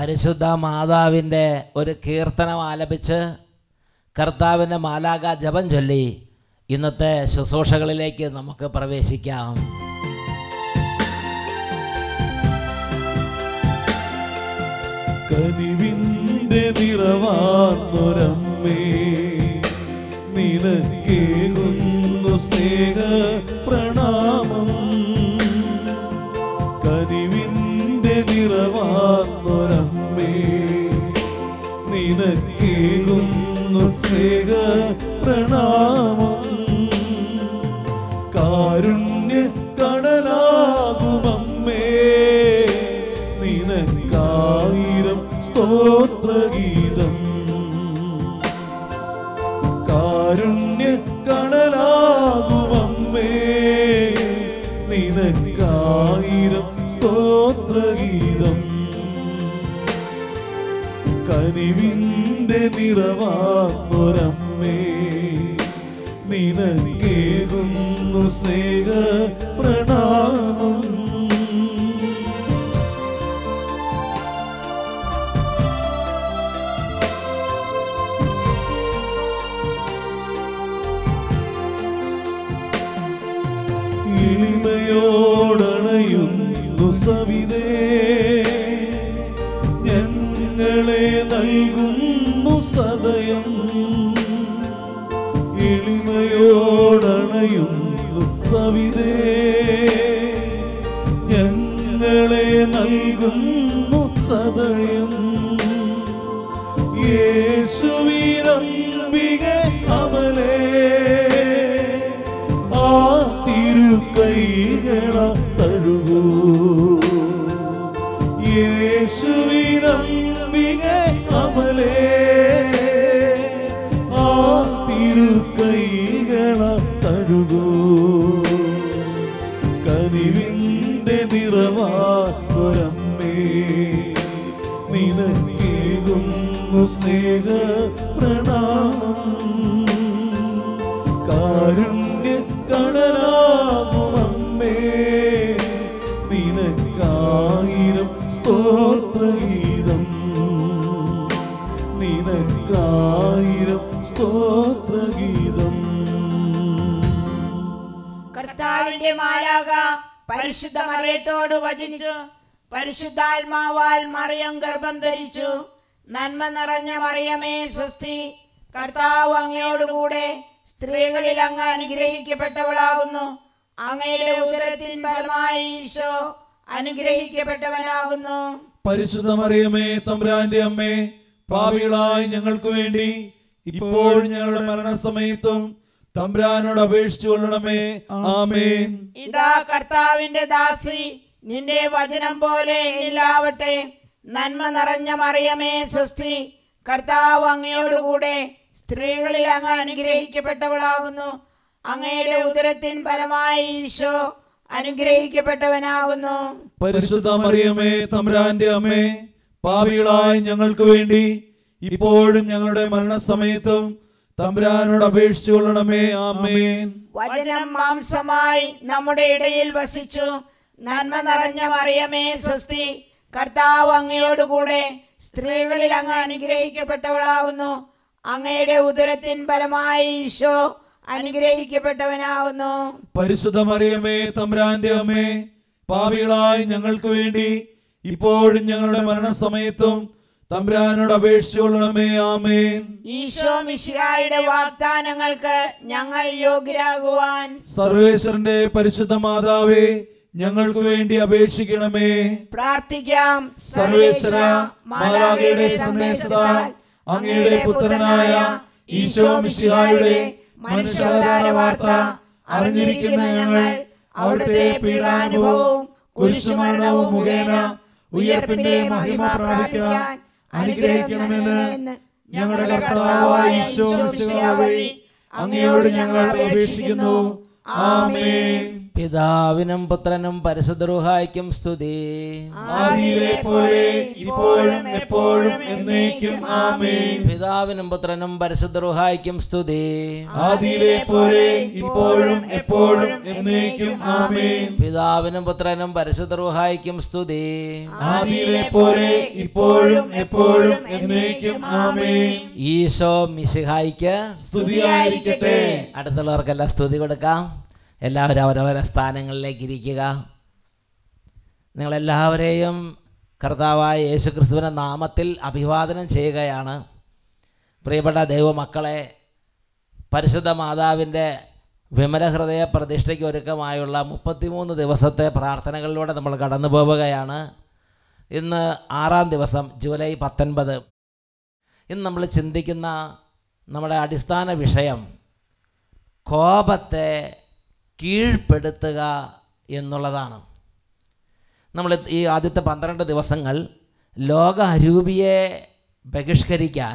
പരിശുദ്ധ മാതാവിൻ്റെ ഒരു കീർത്തനം ആലപിച്ച് കർത്താവിൻ്റെ മാലാക ജപം ചൊല്ലി ഇന്നത്തെ ശുശ്രൂഷകളിലേക്ക് നമുക്ക് പ്രവേശിക്കാം കനിവിന്റെ നിറവാർന്നൊരമ്മേ നിനക്കേകുന്നു സ്നേഹ പ്രണാമം കനിവിന്റെ നിറവാർന്നൊരമ്മേ നിനക്കേകുന്നു സ്നേഹ പ്രണാമം കാരുണ്യ കടലാകുമമ്മേ നിനക്കായിരം സ്തോത്രഗീതം കാരുണ്യ കടലാകുമമ്മേ നിനക്കായിരം സ്തോത്രഗീതം കനിവിന്റെ നിറവാർന്നൊരമ്മേ നിനക്കേകുന്നു സ്നേഹ പ്രണാമം എളിമയോടണയുന്നു സവിതേ ഞങ്ങളെ നൽകുന്നു സദയം എളിമയോടണയുന്നു സവിതേ ഞങ്ങളെ നൽകുന്നു സദയം യേശുവിനംബിക അമലേ ആ തിരുക്കൈകള തഴുകൂ യേശുവിനംബിക അമലേ ആ തിരുക്കൈകള തഴുകൂ കനിവിന്റെ നിറവാറമ്മേ നിനക്കേകുന്നു സ്നേഹ പ്രണാമം കാരുണ്യ കടലാകുമമ്മേ നിനക്കായിരം സ്തോത്രഗീതം നിനക്കായിരം സ്തോത്രഗീതം കർത്താവിന്റെ മാലാക പരിശുദ്ധ മറിയത്തോട് വചനിച്ചു പരിശുദ്ധാത്മാവാൽ മറിയം ഗർഭം ധരിച്ചു നന്മ നിറഞ്ഞ മറിയമേ സ്വസ്തി കർത്താവ് അങ്ങയോടുകൂടെ സ്ത്രീകളിൽ അങ്ങ് അനുഗ്രഹിക്കപ്പെട്ടവളാകുന്നു അങ്ങയുടെ ഉദരത്തിൻ ഫലമായി ഈശോ അനുഗ്രഹിക്കപ്പെട്ടവനാകുന്നു പരിശുദ്ധ മറിയമേ തമ്പുരാന്റെ അമ്മേ പാപികളായി ഞങ്ങൾക്ക് വേണ്ടി ഇപ്പോഴും ഞങ്ങളുടെ മരണസമയത്തും തമ്പുരാനോട് അപേക്ഷിച്ചു കൊള്ളണമേ ആമേൻ ഇതാ കർത്താവിന്റെ ദാസി നിന്റെ വചനം പോലെ എന്നിലാവട്ടെ നന്മ നിറഞ്ഞ മറിയമേ സ്വസ്തി കർത്താവ് അങ്ങയോടുകൂടെ സ്ത്രീകളിൽ അങ്ങ് അനുഗ്രഹിക്കപ്പെട്ടവളാകുന്നു അങ്ങയുടെ ഉദരത്തിൻ ഫലമായി ഈശോ അനുഗ്രഹിക്കപ്പെട്ടവനാകുന്നു പരിശുദ്ധ മറിയമേ തമ്പുരാന്റെ അമ്മേ പാപികളായി ഞങ്ങൾക്ക് വേണ്ടി ഇപ്പോഴും ഞങ്ങളുടെ മരണസമയത്തും തമ്പുരാനോട് അപേക്ഷിച്ചു കൊള്ളണമേ ആമേൻ വചനം മാംസമായി നമ്മുടെ ഇടയിൽ വസിച്ചു നന്മ നിറഞ്ഞ മറിയമേ സ്വസ്തി കർത്താവ് അങ്ങയോടുകൂടെ സ്ത്രീകളിൽ അങ്ങ് അനുഗ്രഹിക്കപ്പെട്ടവളാകുന്നു അങ്ങയുടെ ഉദരത്തിൻ ഫലമായി ഈശോ അനുഗ്രഹിക്കപ്പെട്ടവനാകുന്നു പരിശുദ്ധ മറിയമേ തമ്പുരാന്റെ അമ്മേ പാപികളായി ഞങ്ങൾക്ക് വേണ്ടി ഇപ്പോഴും ഞങ്ങളുടെ മരണസമയത്തും തമ്പുരാനോട് അപേക്ഷിച്ചു കൊള്ളണമേ ആമേൻ ഈശോ മിശിഹായുടെ വാഗ്ദാനങ്ങൾക്ക് ഞങ്ങൾ യോഗ്യരാകുവാൻ സർവേശ്വരന്റെ പരിശുദ്ധ മാതാവേ ഞങ്ങൾക്ക് വേണ്ടി അപേക്ഷിക്കണമേ പ്രാർത്ഥിക്കാം സർവേശ്വര മാലാഖയുടെ സന്ദേശത്താൽ അങ്ങയുടെ പുത്രനായ ഈശോ മിശിഹായുടെ മനുഷ്യാവതാര വാർത്ത അറിഞ്ഞിരിക്കുന്ന ഞങ്ങൾ അവിടുത്തെ പീഡാനുഭവവും കുരിശുമരണവും മുഖേന ഉയർപ്പിന്റെ മഹിമ പ്രാപിക്കാൻ അനുഗ്രഹിക്കണമെന്ന് ഞങ്ങളുടെ കർത്താവായ ഈശോ മിശിഹ വഴി അങ്ങയോട് ഞങ്ങൾ അപേക്ഷിക്കുന്നു ആമേൻ പിതാവിനും പുത്രനും പരിശുദ്ധറുഹായ്ക്കും സ്തുതി ആദിയിലെ പോലെ ഇപ്പോഴും എപ്പോഴും എന്നേക്കും ആമേൻ പിതാവിനും പുത്രനും പരിശുദ്ധറുഹായ്ക്കും സ്തുതി ആദിയിലെ പോലെ ഇപ്പോഴും എപ്പോഴും എന്നേക്കും ആമേൻ പിതാവിനും പുത്രനും പരിശുദ്ധറുഹായ്ക്കും സ്തുതി ആദിയിലെ പോലെ ഇപ്പോഴും എപ്പോഴും എന്നേക്കും ആമേൻ ഈശോ മിശിഹായിക്ക് സ്തുതിയായിരിക്കട്ടെ അടുത്തുള്ളവർക്കെല്ലാം സ്തുതി കൊടുക്കാം എല്ലാവരും അവരവരുടെ സ്ഥാനങ്ങളിലേക്ക് ഇരിക്കുക നിങ്ങളെല്ലാവരെയും കർത്താവായ യേശുക്രിസ്തുവിൻ്റെ നാമത്തിൽ അഭിവാദനം ചെയ്യുകയാണ് പ്രിയപ്പെട്ട ദൈവമക്കളെ പരിശുദ്ധ മാതാവിൻ്റെ വിമലഹൃദയ പ്രതിഷ്ഠയ്ക്ക് ഒരുക്കമായുള്ള മുപ്പത്തിമൂന്ന് ദിവസത്തെ പ്രാർത്ഥനകളിലൂടെ നമ്മൾ കടന്നു പോവുകയാണ് ഇന്ന് ആറാം ദിവസം ജൂലൈ പത്തൊൻപത് ഇന്ന് നമ്മൾ ചിന്തിക്കുന്ന നമ്മുടെ അടിസ്ഥാന വിഷയം കോപത്തെ കീഴ്പ്പെടുത്തുക എന്നുള്ളതാണ് നമ്മൾ ഈ ആദ്യത്തെ പന്ത്രണ്ട് ദിവസങ്ങൾ ലോക അരൂപിയെ ബഹിഷ്കരിക്കാൻ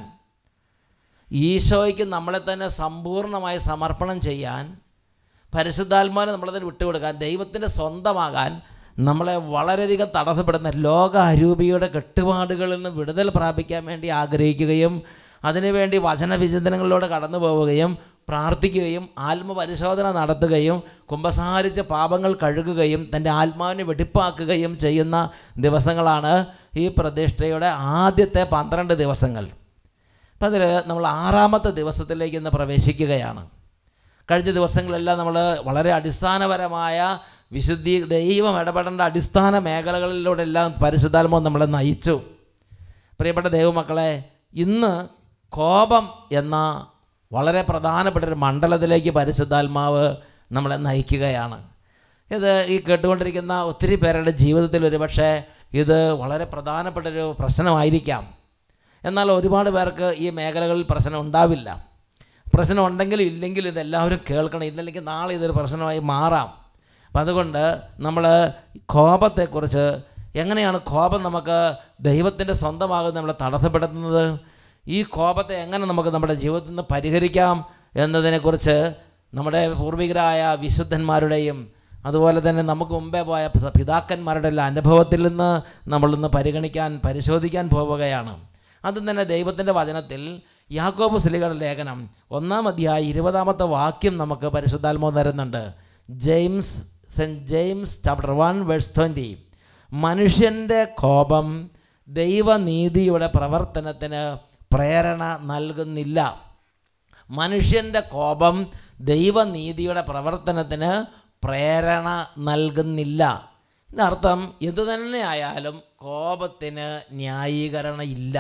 ഈശോയ്ക്ക് നമ്മളെ തന്നെ സമ്പൂർണ്ണമായി സമർപ്പണം ചെയ്യാൻ പരിശുദ്ധാത്മാവിനെ നമ്മളെ തന്നെ വിട്ടുകൊടുക്കാൻ ദൈവത്തിൻ്റെ സ്വന്തമാകാൻ നമ്മളെ വളരെയധികം തടസ്സപ്പെടുന്ന ലോക അരൂപിയുടെ കെട്ടുപാടുകളിൽ നിന്ന് വിടുതൽ പ്രാപിക്കാൻ വേണ്ടി ആഗ്രഹിക്കുകയും അതിനുവേണ്ടി വചനവിചിന്തനങ്ങളിലൂടെ കടന്നു പോവുകയും പ്രാർത്ഥിക്കുകയും ആത്മപരിശോധന നടത്തുകയും കുമ്പസാരിച്ച പാപങ്ങൾ കഴുകുകയും തൻ്റെ ആത്മാവിനെ വെടിപ്പാക്കുകയും ചെയ്യുന്ന ദിവസങ്ങളാണ് ഈ പ്രതിഷ്ഠയുടെ ആദ്യത്തെ പന്ത്രണ്ട് ദിവസങ്ങൾ അപ്പം അതിൽ നമ്മൾ ആറാമത്തെ ദിവസത്തിലേക്ക് ഇന്ന് പ്രവേശിക്കുകയാണ് കഴിഞ്ഞ ദിവസങ്ങളെല്ലാം നമ്മൾ വളരെ അടിസ്ഥാനപരമായ വിശുദ്ധി ദൈവം ഇടപെടേണ്ട അടിസ്ഥാന മേഖലകളിലൂടെ എല്ലാം പരിശുദ്ധാത്മം നമ്മളെ നയിച്ചു പ്രിയപ്പെട്ട ദൈവമക്കളെ ഇന്ന് കോപം എന്ന വളരെ പ്രധാനപ്പെട്ട ഒരു മണ്ഡലത്തിലേക്ക് പരിശുദ്ധാത്മാവ് നമ്മളെ നയിക്കുകയാണ് ഇത് ഈ കേട്ടുകൊണ്ടിരിക്കുന്ന ഒത്തിരി പേരുടെ ജീവിതത്തിൽ ഒരുപക്ഷെ ഇത് വളരെ പ്രധാനപ്പെട്ട ഒരു പ്രശ്നമായിരിക്കാം എന്നാൽ ഒരുപാട് പേർക്ക് ഈ മേഖലകളിൽ പ്രശ്നം ഉണ്ടാവില്ല പ്രശ്നം ഉണ്ടെങ്കിലും ഇല്ലെങ്കിലും ഇതെല്ലാവരും കേൾക്കണം ഇല്ലെങ്കിൽ നാളെ ഇതൊരു പ്രശ്നമായി മാറാം അപ്പം അതുകൊണ്ട് നമ്മൾ കോപത്തെക്കുറിച്ച് എങ്ങനെയാണ് കോപം നമുക്ക് ദൈവത്തിൻ്റെ സ്വന്തമാകുന്നത് നമ്മളെ തടസ്സപ്പെടുത്തുന്നത് ഈ കോപത്തെ എങ്ങനെ നമുക്ക് നമ്മുടെ ജീവിതത്തിൽ നിന്ന് പരിഹരിക്കാം എന്നതിനെക്കുറിച്ച് നമ്മുടെ പൂർവികരായ വിശുദ്ധന്മാരുടെയും അതുപോലെ തന്നെ നമുക്ക് മുമ്പേ പോയ പി- പിതാക്കന്മാരുടെ എല്ലാ അനുഭവത്തിൽ നിന്ന് നമ്മളിന്ന് പരിഗണിക്കാൻ പരിശോധിക്കാൻ പോവുകയാണ് അതും തന്നെ ദൈവത്തിൻ്റെ വചനത്തിൽ യാക്കോബ് സ്ലികളുടെ ലേഖനം ഒന്നാം അധ്യായം ഇരുപതാമത്തെ വാക്യം നമുക്ക് പരിശുദ്ധാത്മോ തരുന്നുണ്ട് James saint James chapter one verse twenty മനുഷ്യൻ്റെ കോപം ദൈവനീതിയുടെ പ്രവർത്തനത്തിന് പ്രേരണ നൽകുന്നില്ല മനുഷ്യൻ്റെ കോപം ദൈവനീതിയുടെ പ്രവർത്തനത്തിന് പ്രേരണ നൽകുന്നില്ല ഇതിൻ്റെ അർത്ഥം എന്തു തന്നെ ആയാലും കോപത്തിന് ന്യായീകരണം ഇല്ല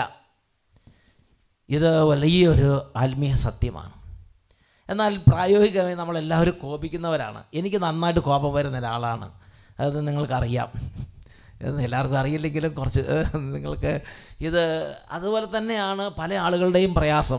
ഇത് വലിയൊരു ആത്മീയ സത്യമാണ് എന്നാൽ പ്രായോഗികമായി നമ്മളെല്ലാവരും കോപിക്കുന്നവരാണ് എനിക്ക് നന്നായിട്ട് കോപം വരുന്ന ഒരാളാണ് അത് നിങ്ങൾക്കറിയാം ഇത് എല്ലാവർക്കും അറിയില്ലെങ്കിലും കുറച്ച് ഏഹ്, നിങ്ങൾക്ക് ഇത് അതുപോലെ തന്നെയാണ് പല ആളുകളുടെയും പ്രയാസം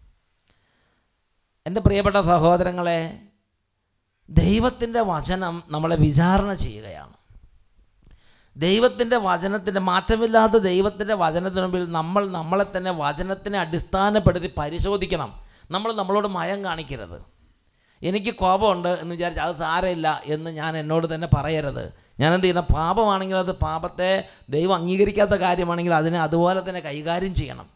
എൻ്റെ പ്രിയപ്പെട്ട സഹോദരങ്ങളെ ദൈവത്തിൻ്റെ വചനം നമ്മളെ വിചാരണ ചെയ്യുകയാണ് ദൈവത്തിൻ്റെ വചനത്തിൻ്റെ മാറ്റമില്ലാത്ത ദൈവത്തിൻ്റെ വചനത്തിന് മുമ്പിൽ നമ്മൾ നമ്മളെ തന്നെ വചനത്തിനെ അടിസ്ഥാനപ്പെടുത്തി പരിശോധിക്കണം നമ്മൾ നമ്മളോട് മയം കാണിക്കരുത് എനിക്ക് കോപമുണ്ട് എന്ന് വിചാരിച്ച് അത് സാരമില്ല എന്ന് ഞാൻ എന്നോട് തന്നെ പറയരുത് ഞാൻ എന്ത് ചെയ്യണം പാപമാണെങ്കിൽ അത് പാപത്തെ ദൈവം അംഗീകരിക്കാത്ത കാര്യമാണെങ്കിൽ അതിനെ അതുപോലെ തന്നെ കൈകാര്യം ചെയ്യണം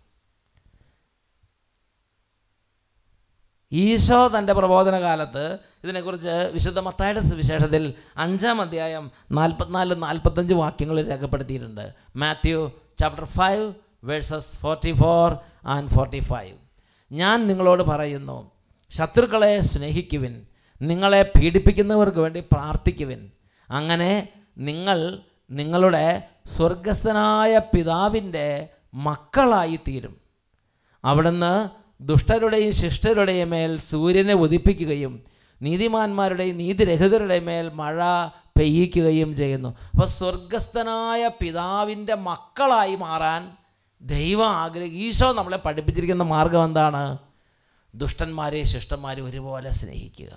ഈശോ തൻ്റെ പ്രബോധന കാലത്ത് ഇതിനെക്കുറിച്ച് വിശുദ്ധ മത്തായുടെ സുവിശേഷത്തിൽ അഞ്ചാം അധ്യായം നാൽപ്പത്തിനാല് നാൽപ്പത്തഞ്ച് വാക്യങ്ങളിൽ രേഖപ്പെടുത്തിയിട്ടുണ്ട് Matthew chapter five verses forty four and forty five ഞാൻ നിങ്ങളോട് പറയുന്നു ശത്രുക്കളെ സ്നേഹിക്കുവിൻ നിങ്ങളെ പീഡിപ്പിക്കുന്നവർക്ക് വേണ്ടി പ്രാർത്ഥിക്കുവിൻ അങ്ങനെ നിങ്ങൾ നിങ്ങളുടെ സ്വർഗസ്ഥനായ പിതാവിൻ്റെ മക്കളായി തീരും അവിടുന്ന് ദുഷ്ടരുടെയും ശിഷ്ടരുടെയും മേൽ സൂര്യനെ ഉദിപ്പിക്കുകയും നീതിമാന്മാരുടെയും നീതിരഹിതരുടെയും മേൽ മഴ പെയ്യിക്കുകയും ചെയ്യുന്നു അപ്പോൾ സ്വർഗസ്ഥനായ പിതാവിൻ്റെ മക്കളായി മാറാൻ ദൈവം ആഗ്രഹം ഈശോ നമ്മളെ പഠിപ്പിച്ചിരിക്കുന്ന മാർഗം എന്താണ് ദുഷ്ടന്മാരെയും ശിഷ്ടന്മാരെയും ഒരുപോലെ സ്നേഹിക്കുക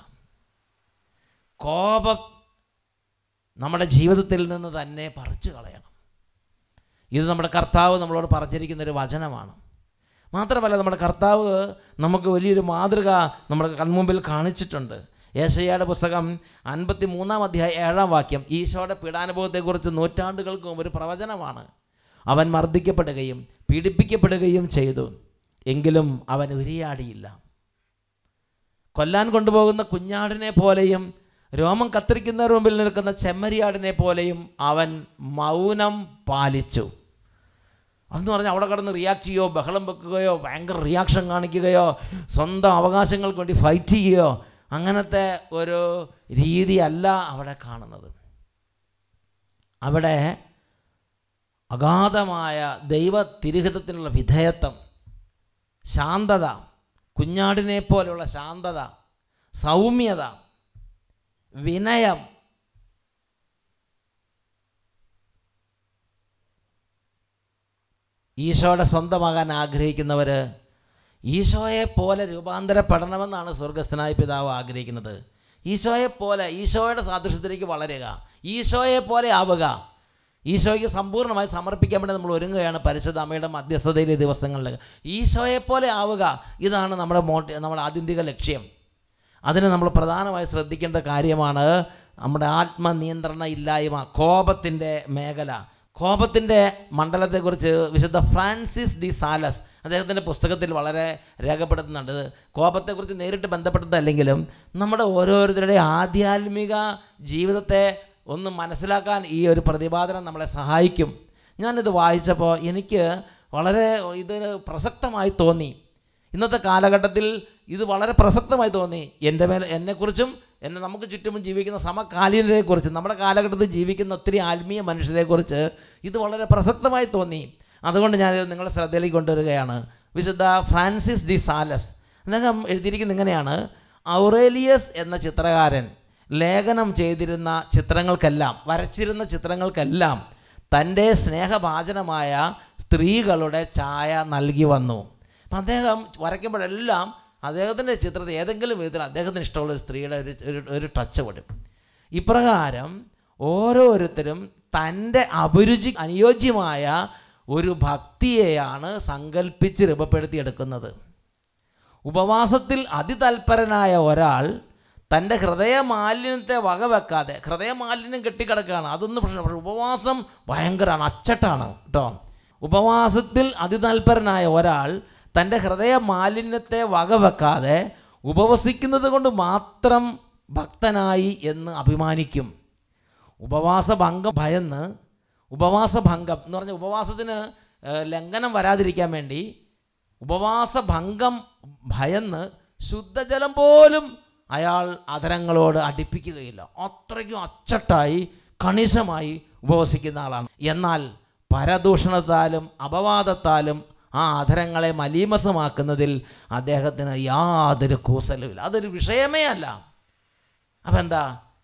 കോപം നമ്മുടെ ജീവിതത്തിൽ നിന്ന് തന്നെ പറിച്ചു കളയണം ഇത് നമ്മുടെ കർത്താവ് നമ്മളോട് പറഞ്ഞിരിക്കുന്ന ഒരു വചനമാണ് മാത്രമല്ല നമ്മുടെ കർത്താവ് നമുക്ക് വലിയൊരു മാതൃക നമ്മുടെ കൺമുമ്പിൽ കാണിച്ചിട്ടുണ്ട് യേശയ്യയുടെ പുസ്തകം അൻപത്തി മൂന്നാം അധ്യായം ഏഴാം വാക്യം ഈശോയുടെ പീഡാനുഭവത്തെക്കുറിച്ച് നൂറ്റാണ്ടുകൾക്ക് മുമ്പ് ഒരു പ്രവചനമാണ് അവൻ മർദ്ദിക്കപ്പെടുകയും പീഡിപ്പിക്കപ്പെടുകയും ചെയ്തു എങ്കിലും അവൻ ഉരിയാടിയില്ല കൊല്ലാൻ കൊണ്ടുപോകുന്ന കുഞ്ഞാടിനെ പോലെയും രോമം കത്തിരിക്കുന്നവരുടെ മുമ്പിൽ നിൽക്കുന്ന ചെമ്മരിയാടിനെ പോലെയും അവൻ മൗനം പാലിച്ചു അതെന്ന് പറഞ്ഞാൽ അവിടെ കിടന്ന് റിയാക്ട് ചെയ്യുകയോ ബഹളം വെക്കുകയോ ഭയങ്കര റിയാക്ഷൻ കാണിക്കുകയോ സ്വന്തം അവകാശങ്ങൾക്ക് വേണ്ടി ഫൈറ്റ് ചെയ്യുകയോ അങ്ങനത്തെ ഒരു രീതിയല്ല അവിടെ കാണുന്നത് അവിടെ അഗാധമായ ദൈവ തിരുഹിതത്തിനുള്ള വിധേയത്വം ശാന്തത കുഞ്ഞാടിനെ പോലെയുള്ള ശാന്തത സൗമ്യത വിനയം ഈശോയുടെ സ്വന്തമാകാൻ ആഗ്രഹിക്കുന്നവർ ഈശോയെ പോലെ രൂപാന്തരപ്പെടണമെന്നാണ് സ്വർഗസ്ഥനായ പിതാവ് ആഗ്രഹിക്കുന്നത് ഈശോയെ പോലെ ഈശോയുടെ സാദൃശ്യത്തിലേക്ക് വളരുക ഈശോയെ പോലെ ആവുക ഈശോയ്ക്ക് സമ്പൂർണ്ണമായി സമർപ്പിക്കാൻ വേണ്ടി നമ്മൾ ഒരുങ്ങുകയാണ് പരിശുദ്ധ അമ്മയുടെ മധ്യസ്ഥതയിലെ ദിവസങ്ങളിൽ ഈശോയെ പോലെ ആവുക ഇതാണ് നമ്മുടെ മോട്ടി നമ്മുടെ ആത്യന്തിക ലക്ഷ്യം അതിന് നമ്മൾ പ്രധാനമായി ശ്രദ്ധിക്കേണ്ട കാര്യമാണ് നമ്മുടെ ആത്മനിയന്ത്രണ ഇല്ലായ്മ കോപത്തിൻ്റെ മേഖല കോപത്തിൻ്റെ മണ്ഡലത്തെക്കുറിച്ച് വിശുദ്ധ ഫ്രാൻസിസ് ഡി സാലസ് അദ്ദേഹത്തിൻ്റെ പുസ്തകത്തിൽ വളരെ രേഖപ്പെടുത്തുന്നുണ്ട് ഇത് കോപത്തെക്കുറിച്ച് നേരിട്ട് ബന്ധപ്പെട്ടതല്ലെങ്കിലും നമ്മുടെ ഓരോരുത്തരുടെ ആധ്യാത്മിക ജീവിതത്തെ ഒന്ന് മനസ്സിലാക്കാൻ ഈ ഒരു പ്രതിപാദനം നമ്മളെ സഹായിക്കും ഞാനിത് വായിച്ചപ്പോൾ എനിക്ക് വളരെ ഇത് പ്രസക്തമായി തോന്നി ഇന്നത്തെ കാലഘട്ടത്തിൽ ഇത് വളരെ പ്രസക്തമായി തോന്നി എൻ്റെ മേൽ എന്നെക്കുറിച്ചും എന്നെ നമുക്ക് ചുറ്റും ജീവിക്കുന്ന സമകാലീനരെക്കുറിച്ച് നമ്മുടെ കാലഘട്ടത്തിൽ ജീവിക്കുന്ന ഒത്തിരി ആത്മീയ മനുഷ്യരെക്കുറിച്ച് ഇത് വളരെ പ്രസക്തമായി തോന്നി അതുകൊണ്ട് ഞാനിത് നിങ്ങളുടെ ശ്രദ്ധയിലേക്ക് കൊണ്ടുവരികയാണ് വിശുദ്ധ ഫ്രാൻസിസ് ഡി സാലസ് അദ്ദേഹം എഴുതിയിരിക്കുന്നത് ഇങ്ങനെയാണ് ഔറേലിയസ് എന്ന ചിത്രകാരൻ ലേഖനം ചെയ്തിരുന്ന ചിത്രങ്ങൾക്കെല്ലാം വരച്ചിരുന്ന ചിത്രങ്ങൾക്കെല്ലാം തൻ്റെ സ്നേഹഭാചനമായ സ്ത്രീകളുടെ ഛായ നൽകി വന്നു അപ്പം അദ്ദേഹം വരയ്ക്കുമ്പോഴെല്ലാം അദ്ദേഹത്തിൻ്റെ ചിത്രത്തിൽ ഏതെങ്കിലും വിധത്തിൽ അദ്ദേഹത്തിന് ഇഷ്ടമുള്ള ഒരു സ്ത്രീയുടെ ഒരു ഒരു- ഒരു ടച്ച് വിടും ഇപ്രകാരം ഓരോരുത്തരും തൻ്റെ അഭിരുചി അനുയോജ്യമായ ഒരു ഭക്തിയെയാണ് സങ്കല്പിച്ച് രൂപപ്പെടുത്തിയെടുക്കുന്നത് ഉപവാസത്തിൽ അതിതൽപരനായ ഒരാൾ തൻ്റെ ഹൃദയമാലിന്യത്തെ വകവെക്കാതെ ഹൃദയമാലിന്യം കെട്ടിക്കിടക്കുകയാണ് അതൊന്നും പ്രശ്നം പക്ഷേ ഉപവാസം ഭയങ്കരമാണ് അച്ചട്ടാണ് കേട്ടോ ഉപവാസത്തിൽ അതിതൽപരനായ ഒരാൾ തൻ്റെ ഹൃദയമാലിന്യത്തെ വകവെക്കാതെ ഉപവസിക്കുന്നത് കൊണ്ട് മാത്രം ഭക്തനായി എന്ന് അഭിമാനിക്കും ഉപവാസഭംഗം ഭയന്ന് ഉപവാസഭംഗം എന്ന് പറഞ്ഞാൽ ഉപവാസത്തിന് ഏഹ്, ലംഘനം വരാതിരിക്കാൻ വേണ്ടി ഉപവാസഭംഗം ഭയന്ന് ശുദ്ധജലം പോലും അയാൾ അതരങ്ങളോട് അടുപ്പിക്കുകയില്ല അത്രയ്ക്കും അച്ചട്ടായി കണിശമായി ഉപവസിക്കുന്ന ആളാണ് എന്നാൽ പരദൂഷണത്താലും അപവാദത്താലും ആ അധരങ്ങളെ മലീമസമാക്കുന്നതിൽ അദ്ദേഹത്തിന് യാതൊരു കൂസലുമില്ല അതൊരു വിഷയമേ അല്ല അപ്പം എന്താ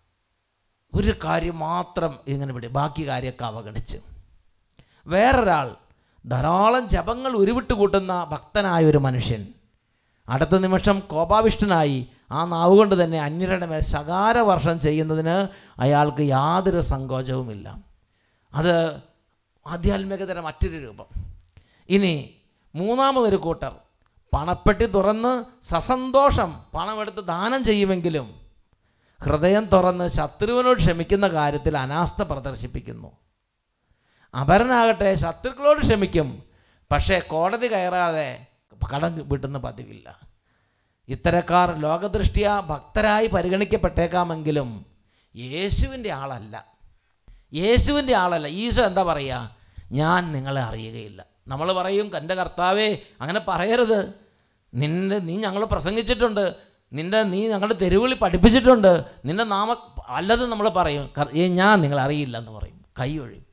ഒരു കാര്യം മാത്രം ഇങ്ങനെ വിടും ബാക്കി കാര്യമൊക്കെ അവഗണിച്ച് വേറൊരാൾ ധാരാളം ജപങ്ങൾ ഉരുവിട്ട് കൂട്ടുന്ന ഭക്തനായ ഒരു മനുഷ്യൻ അടുത്ത നിമിഷം കോപാവിഷ്ടനായി ആ നാവ് കൊണ്ട് തന്നെ അന്യരുടെ മേൽ ശകാരവർഷം ചെയ്യുന്നതിന് അയാൾക്ക് യാതൊരു സങ്കോചവുമില്ല അത് ആധ്യാത്മികതര മറ്റൊരു രൂപം ഇനി മൂന്നാമതൊരു കൂട്ടർ പണപ്പെട്ടി തുറന്ന് സസന്തോഷം പണമെടുത്ത് ദാനം ചെയ്യുമെങ്കിലും ഹൃദയം തുറന്ന് ശത്രുവിനോട് ക്ഷമിക്കുന്ന കാര്യത്തിൽ അനാസ്ഥ പ്രദർശിപ്പിക്കുന്നു അപരനാകട്ടെ ശത്രുക്കളോട് ക്ഷമിക്കും പക്ഷേ കോടതി കയറാതെ കടം വീട്ടുന്ന പതിവില്ല ഇത്തരക്കാർ ലോകദൃഷ്ടിയ ഭക്തരായി പരിഗണിക്കപ്പെട്ടേക്കാമെങ്കിലും യേശുവിൻ്റെ ആളല്ല യേശുവിൻ്റെ ആളല്ല ഈശോ എന്താ പറയുക ഞാൻ നിങ്ങളെ അറിയുകയില്ല നമ്മൾ പറയും എൻ്റെ കർത്താവേ അങ്ങനെ പറയരുത് നിൻ്റെ നീ ഞങ്ങൾ പ്രസംഗിച്ചിട്ടുണ്ട് നിൻ്റെ നീ ഞങ്ങളുടെ തെരുവിളി പഠിപ്പിച്ചിട്ടുണ്ട് നിൻ്റെ നാമ അല്ലത് നമ്മൾ പറയും കർ- ഏ ഞാൻ നിങ്ങളെ അറിയില്ല എന്ന് പറയും കൈ ഒഴിയും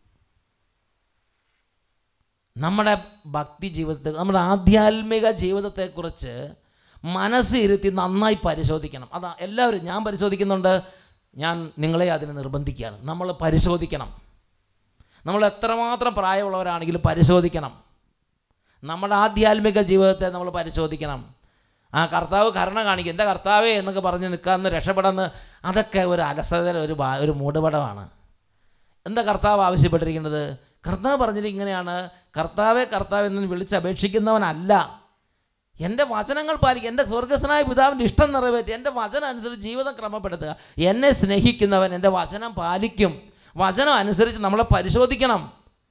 നമ്മുടെ ഭക്തി ജീവിതത്തെ നമ്മുടെ ആധ്യാത്മിക ജീവിതത്തെക്കുറിച്ച് മനസ്സിരുത്തി നന്നായി പരിശോധിക്കണം അതാ എല്ലാവരും ഞാൻ പരിശോധിക്കുന്നുണ്ട് ഞാൻ നിങ്ങളെ അതിന് നിർബന്ധിക്കുകയാണ് നമ്മൾ പരിശോധിക്കണം നമ്മൾ എത്രമാത്രം പ്രായമുള്ളവരാണെങ്കിലും പരിശോധിക്കണം നമ്മുടെ ആധ്യാത്മിക ജീവിതത്തെ നമ്മൾ പരിശോധിക്കണം ആ കർത്താവ് കരുണ കാണിക്കും എൻ്റെ കർത്താവേ എന്നൊക്കെ പറഞ്ഞ് നിൽക്കാമെന്ന് രക്ഷപ്പെടാമെന്ന് അതൊക്കെ ഒരു അലസത ഒരു ബാ- ഒരു മൂടുപടമാണ് എന്താ കർത്താവ് ആവശ്യപ്പെട്ടിരിക്കുന്നത് കർത്താവ് പറഞ്ഞിട്ട് ഇങ്ങനെയാണ് കർത്താവെ കർത്താവ് എന്ന് വിളിച്ചപേക്ഷിക്കുന്നവനല്ല എൻ്റെ വചനങ്ങൾ പാലിക്കുക എൻ്റെ സ്വർഗസ്വനായ പിതാവിൻ്റെ ഇഷ്ടം നിറവേറ്റി എൻ്റെ വചനം അനുസരിച്ച് ജീവിതം ക്രമപ്പെടുത്തുക എന്നെ സ്നേഹിക്കുന്നവൻ എൻ്റെ വചനം പാലിക്കും വചനം അനുസരിച്ച് നമ്മളെ പരിശോധിക്കണം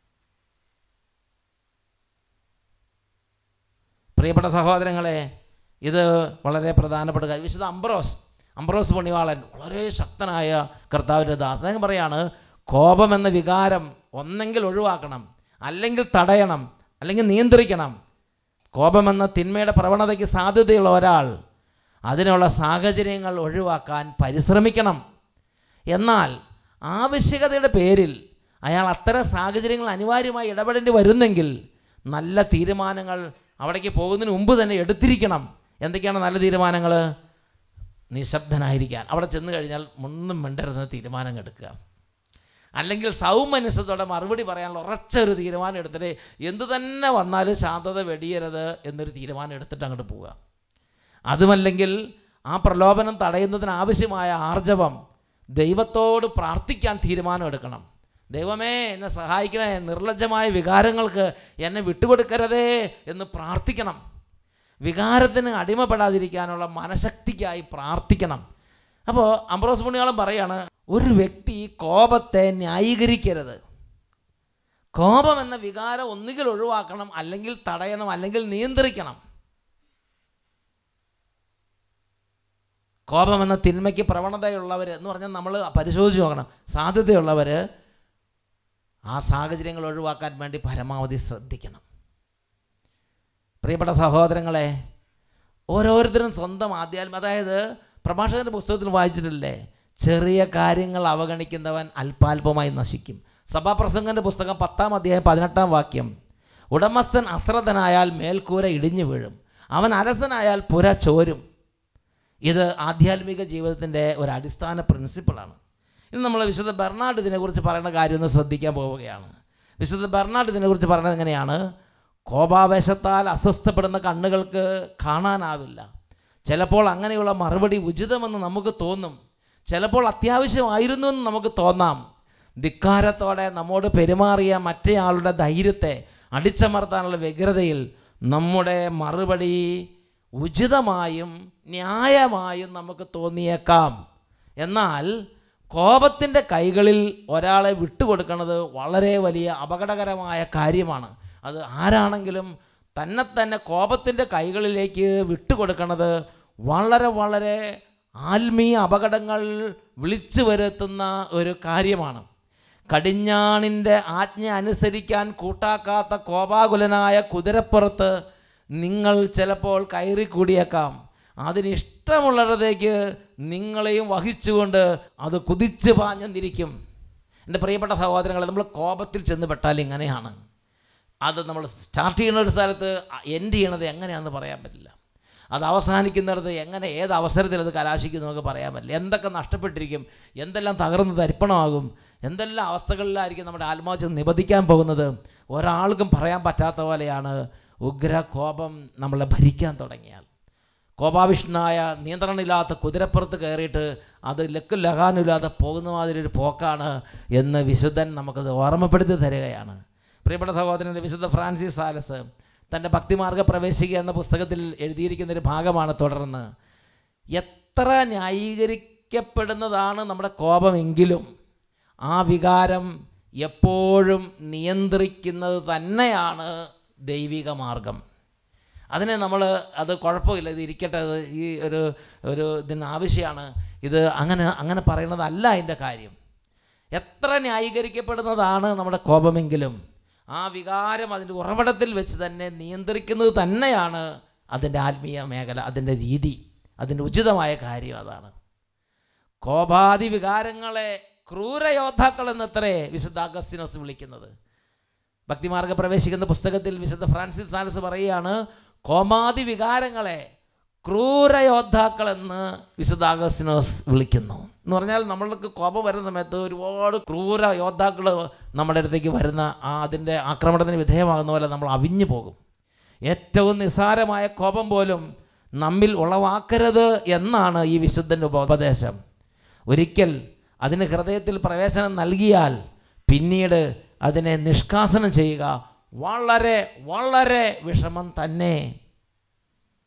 പ്രിയപ്പെട്ട സഹോദരങ്ങളെ ഇത് വളരെ പ്രധാനപ്പെട്ട കാര്യം വിശുദ്ധ അംബ്രോസ് അംബ്രോസ് പുണ്യവാളൻ വളരെ ശക്തനായ കർത്താവിൻ്റെ ദാസ് അദ്ദേഹം പറയാണ് കോപം എന്ന വികാരം ഒന്നെങ്കിൽ ഒഴിവാക്കണം അല്ലെങ്കിൽ തടയണം അല്ലെങ്കിൽ നിയന്ത്രിക്കണം കോപമെന്ന തിന്മയുടെ പ്രവണതയ്ക്ക് സാധ്യതയുള്ള ഒരാൾ അതിനുള്ള സാഹചര്യങ്ങൾ ഒഴിവാക്കാൻ പരിശ്രമിക്കണം എന്നാൽ ആവശ്യകതയുടെ പേരിൽ അയാൾ അത്തരം സാഹചര്യങ്ങൾ അനിവാര്യമായി ഇടപെടേണ്ടി വരുന്നെങ്കിൽ നല്ല തീരുമാനങ്ങൾ അവിടേക്ക് പോകുന്നതിന് മുമ്പ് തന്നെ എടുത്തിരിക്കണം എന്തൊക്കെയാണ് നല്ല തീരുമാനങ്ങൾ നിശബ്ദനായിരിക്കാൻ അവിടെ ചെന്ന് കഴിഞ്ഞാൽ ഒന്നും മിണ്ടരുതെന്ന് തീരുമാനം എടുക്കുക അല്ലെങ്കിൽ സൗമനസ്സത്തോടെ മറുപടി പറയാനുള്ള ഉറച്ച ഒരു തീരുമാനം എടുത്തിട്ട് എന്തു തന്നെ വന്നാലും ശാന്തത വെടിയരുത് എന്നൊരു തീരുമാനം എടുത്തിട്ട് അങ്ങോട്ട് പോവുക അതുമല്ലെങ്കിൽ ആ പ്രലോഭനം തടയുന്നതിന് ആവശ്യമായ ആർജവം ദൈവത്തോട് പ്രാർത്ഥിക്കാൻ തീരുമാനം എടുക്കണം ദൈവമേ എന്നെ സഹായിക്കണേ നിർലജ്ജമായ വികാരങ്ങൾക്ക് എന്നെ വിട്ടുകൊടുക്കരുതേ എന്ന് പ്രാർത്ഥിക്കണം വികാരത്തിന് അടിമപ്പെടാതിരിക്കാനുള്ള മനഃശക്തിക്കായി പ്രാർത്ഥിക്കണം അപ്പോൾ അംബ്രോസ് പുണ്യാളം പറയാണ് ഒരു വ്യക്തി കോപത്തെ ന്യായീകരിക്കരുത് കോപം എന്ന വികാരം ഒന്നുകിൽ ഒഴിവാക്കണം അല്ലെങ്കിൽ തടയണം അല്ലെങ്കിൽ നിയന്ത്രിക്കണം കോപം എന്ന തിന്മയ്ക്ക് പ്രവണതയുള്ളവർ എന്ന് പറഞ്ഞാൽ നമ്മൾ പരിശോധിച്ച് നോക്കണം സാധ്യതയുള്ളവർ ആ സാഹചര്യങ്ങൾ ഒഴിവാക്കാൻ വേണ്ടി പരമാവധി ശ്രദ്ധിക്കണം പ്രിയപ്പെട്ട സഹോദരങ്ങളെ ഓരോരുത്തരും സ്വന്തം ആധ്യാത്മ അതായത് പ്രഭാഷകൻ്റെ പുസ്തകത്തിൽ വായിച്ചിട്ടില്ലേ ചെറിയ കാര്യങ്ങൾ അവഗണിക്കുന്നവൻ അല്പാൽപമായി നശിക്കും സഭാപ്രസംഗൻ്റെ പുസ്തകം പത്താം അധ്യായം പതിനെട്ടാം വാക്യം ഉടമസ്ഥൻ അശ്രദ്ധനായാൽ മേൽക്കൂര ഇടിഞ്ഞു വീഴും അവൻ അലസനായാൽ പുര ചോരും ഇത് ആധ്യാത്മിക ജീവിതത്തിൻ്റെ ഒരു അടിസ്ഥാന പ്രിൻസിപ്പിളാണ് ഇന്ന് നമ്മൾ വിശുദ്ധ ബെർണാഡ് ഇതിനെക്കുറിച്ച് പറയുന്ന കാര്യം ഒന്ന് ശ്രദ്ധിക്കാൻ പോവുകയാണ് വിശുദ്ധ ബെർണാഡ് ഇതിനെക്കുറിച്ച് പറയുന്നത് എങ്ങനെയാണ് കോപാവേശത്താൽ അസ്വസ്ഥപ്പെടുന്ന കണ്ണുകൾക്ക് കാണാനാവില്ല ചിലപ്പോൾ അങ്ങനെയുള്ള മറുപടി ഉചിതമെന്ന് നമുക്ക് തോന്നും ചിലപ്പോൾ അത്യാവശ്യമായിരുന്നു എന്ന് നമുക്ക് തോന്നാം ധിക്കാരത്തോടെ നമ്മോട് പെരുമാറിയ മറ്റേയാളുടെ ധൈര്യത്തെ അടിച്ചമർത്താനുള്ള വ്യഗ്രതയിൽ നമ്മുടെ മറുപടി ഉചിതമായും ന്യായമായും നമുക്ക് തോന്നിയേക്കാം എന്നാൽ കോപത്തിൻ്റെ കൈകളിൽ ഒരാളെ വിട്ടുകൊടുക്കുന്നത് വളരെ വലിയ അപകടകരമായ കാര്യമാണ് അത് ആരാണെങ്കിലും തന്നെ തന്നെ കോപത്തിൻ്റെ കൈകളിലേക്ക് വിട്ടുകൊടുക്കുന്നത് വളരെ വളരെ ആത്മീയ അപകടങ്ങൾ വിളിച്ചു വരുത്തുന്ന ഒരു കാര്യമാണ് കടിഞ്ഞാണിൻ്റെ ആജ്ഞ അനുസരിക്കാൻ കൂട്ടാക്കാത്ത കോപാകുലനായ കുതിരപ്പുറത്ത് നിങ്ങൾ ചിലപ്പോൾ കയറി കൂടിയേക്കാം അതിനിഷ്ടമുള്ളിടത്തേക്ക് നിങ്ങളെയും വഹിച്ചുകൊണ്ട് അത് കുതിച്ച് പാഞ്ഞെന്നിരിക്കും എൻ്റെ പ്രിയപ്പെട്ട സഹോദരങ്ങളെ നമ്മൾ കോപത്തിൽ ചെന്ന് പെട്ടാൽ ഇങ്ങനെയാണ് അത് നമ്മൾ സ്റ്റാർട്ട് ചെയ്യുന്ന ഒരു സ്ഥലത്ത് എൻഡ് ചെയ്യണത് എങ്ങനെയാണെന്ന് പറയാൻ പറ്റില്ല അത് അവസാനിക്കുന്നിടത്ത് എങ്ങനെ ഏത് അവസരത്തിൽ അത് കലാശിക്കും നമുക്ക് പറയാൻ പറ്റില്ല എന്തൊക്കെ നഷ്ടപ്പെട്ടിരിക്കും എന്തെല്ലാം തകർന്ന് തരിപ്പണമാകും എന്തെല്ലാം അവസ്ഥകളിലായിരിക്കും നമ്മുടെ ആത്മാവ് ചെന്ന് നിബന്ധിക്കാൻ പോകുന്നത് ഒരാൾക്കും പറയാൻ പറ്റാത്ത പോലെയാണ് ഉഗ്ര കോപം നമ്മളെ ഭരിക്കാൻ തുടങ്ങിയാൽ കോപാവിഷ്ണനായ നിയന്ത്രണമില്ലാത്ത കുതിരപ്പുറത്ത് കയറിയിട്ട് അത് ലക്കും ലകാനുമില്ലാതെ പോകുന്ന മാതിരി ഒരു പോക്കാണ് എന്ന് വിശുദ്ധൻ നമുക്കത് ഓർമ്മപ്പെടുത്തി തരികയാണ് പ്രിയപ്പെട്ട സഹോദരൻ വിശുദ്ധ ഫ്രാൻസിസ് സാലസ് തൻ്റെ ഭക്തിമാർഗ പ്രവേശിക എന്ന പുസ്തകത്തിൽ എഴുതിയിരിക്കുന്ന ഒരു ഭാഗമാണ് തുടർന്ന് എത്ര ന്യായീകരിക്കപ്പെടുന്നതാണ് നമ്മുടെ കോപമെങ്കിലും ആ വികാരം എപ്പോഴും നിയന്ത്രിക്കുന്നത് തന്നെയാണ് ദൈവിക മാർഗം അതിനെ നമ്മൾ അത് കുഴപ്പമില്ല ഇത് ഇരിക്കട്ടെ അത് ഈ ഒരു ഒരു ഇതിന് ആവശ്യമാണ് ഇത് അങ്ങനെ അങ്ങനെ പറയുന്നതല്ല അതിൻ്റെ കാര്യം എത്ര ന്യായീകരിക്കപ്പെടുന്നതാണ് നമ്മുടെ കോപമെങ്കിലും ആ വികാരം അതിൻ്റെ ഉറവിടത്തിൽ വെച്ച് തന്നെ നിയന്ത്രിക്കുന്നത് തന്നെയാണ് അതിൻ്റെ ആത്മീയ മേഖല അതിൻ്റെ രീതി അതിൻ്റെ ഉചിതമായ കാര്യം അതാണ് കോപാദി വികാരങ്ങളെ ക്രൂരയോദ്ധാക്കൾ എന്നത്രേ വിശുദ്ധ അഗസ്റ്റിനോസ് വിളിക്കുന്നത് ഭക്തിമാർഗ പ്രവേശിക്കുന്ന പുസ്തകത്തിൽ വിശുദ്ധ ഫ്രാൻസിസ് സാലസ് പറയുകയാണ് കോമാദി വികാരങ്ങളെ ക്രൂരയോദ്ധാക്കൾ എന്ന് വിശുദ്ധ അഗസ്റ്റിനോസ് വിളിക്കുന്നു എന്ന് പറഞ്ഞാൽ നമ്മൾക്ക് കോപം വരുന്ന സമയത്ത് ഒരുപാട് ക്രൂര യോദ്ധാക്കൾ നമ്മുടെ അടുത്തേക്ക് വരുന്ന ആ അതിൻ്റെ ആക്രമണത്തിന് വിധേയമാകുന്ന പോലെ നമ്മൾ അവിഞ്ഞു പോകും ഏറ്റവും നിസ്സാരമായ കോപം പോലും നമ്മിൽ ഉളവാക്കരുത് എന്നാണ് ഈ വിശുദ്ധൻ്റെ ഉപദേശം ഒരിക്കൽ അതിന് ഹൃദയത്തിൽ പ്രവേശനം നൽകിയാൽ പിന്നീട് അതിനെ നിഷ്കാസനം ചെയ്യുക വളരെ വളരെ വിഷമം തന്നെ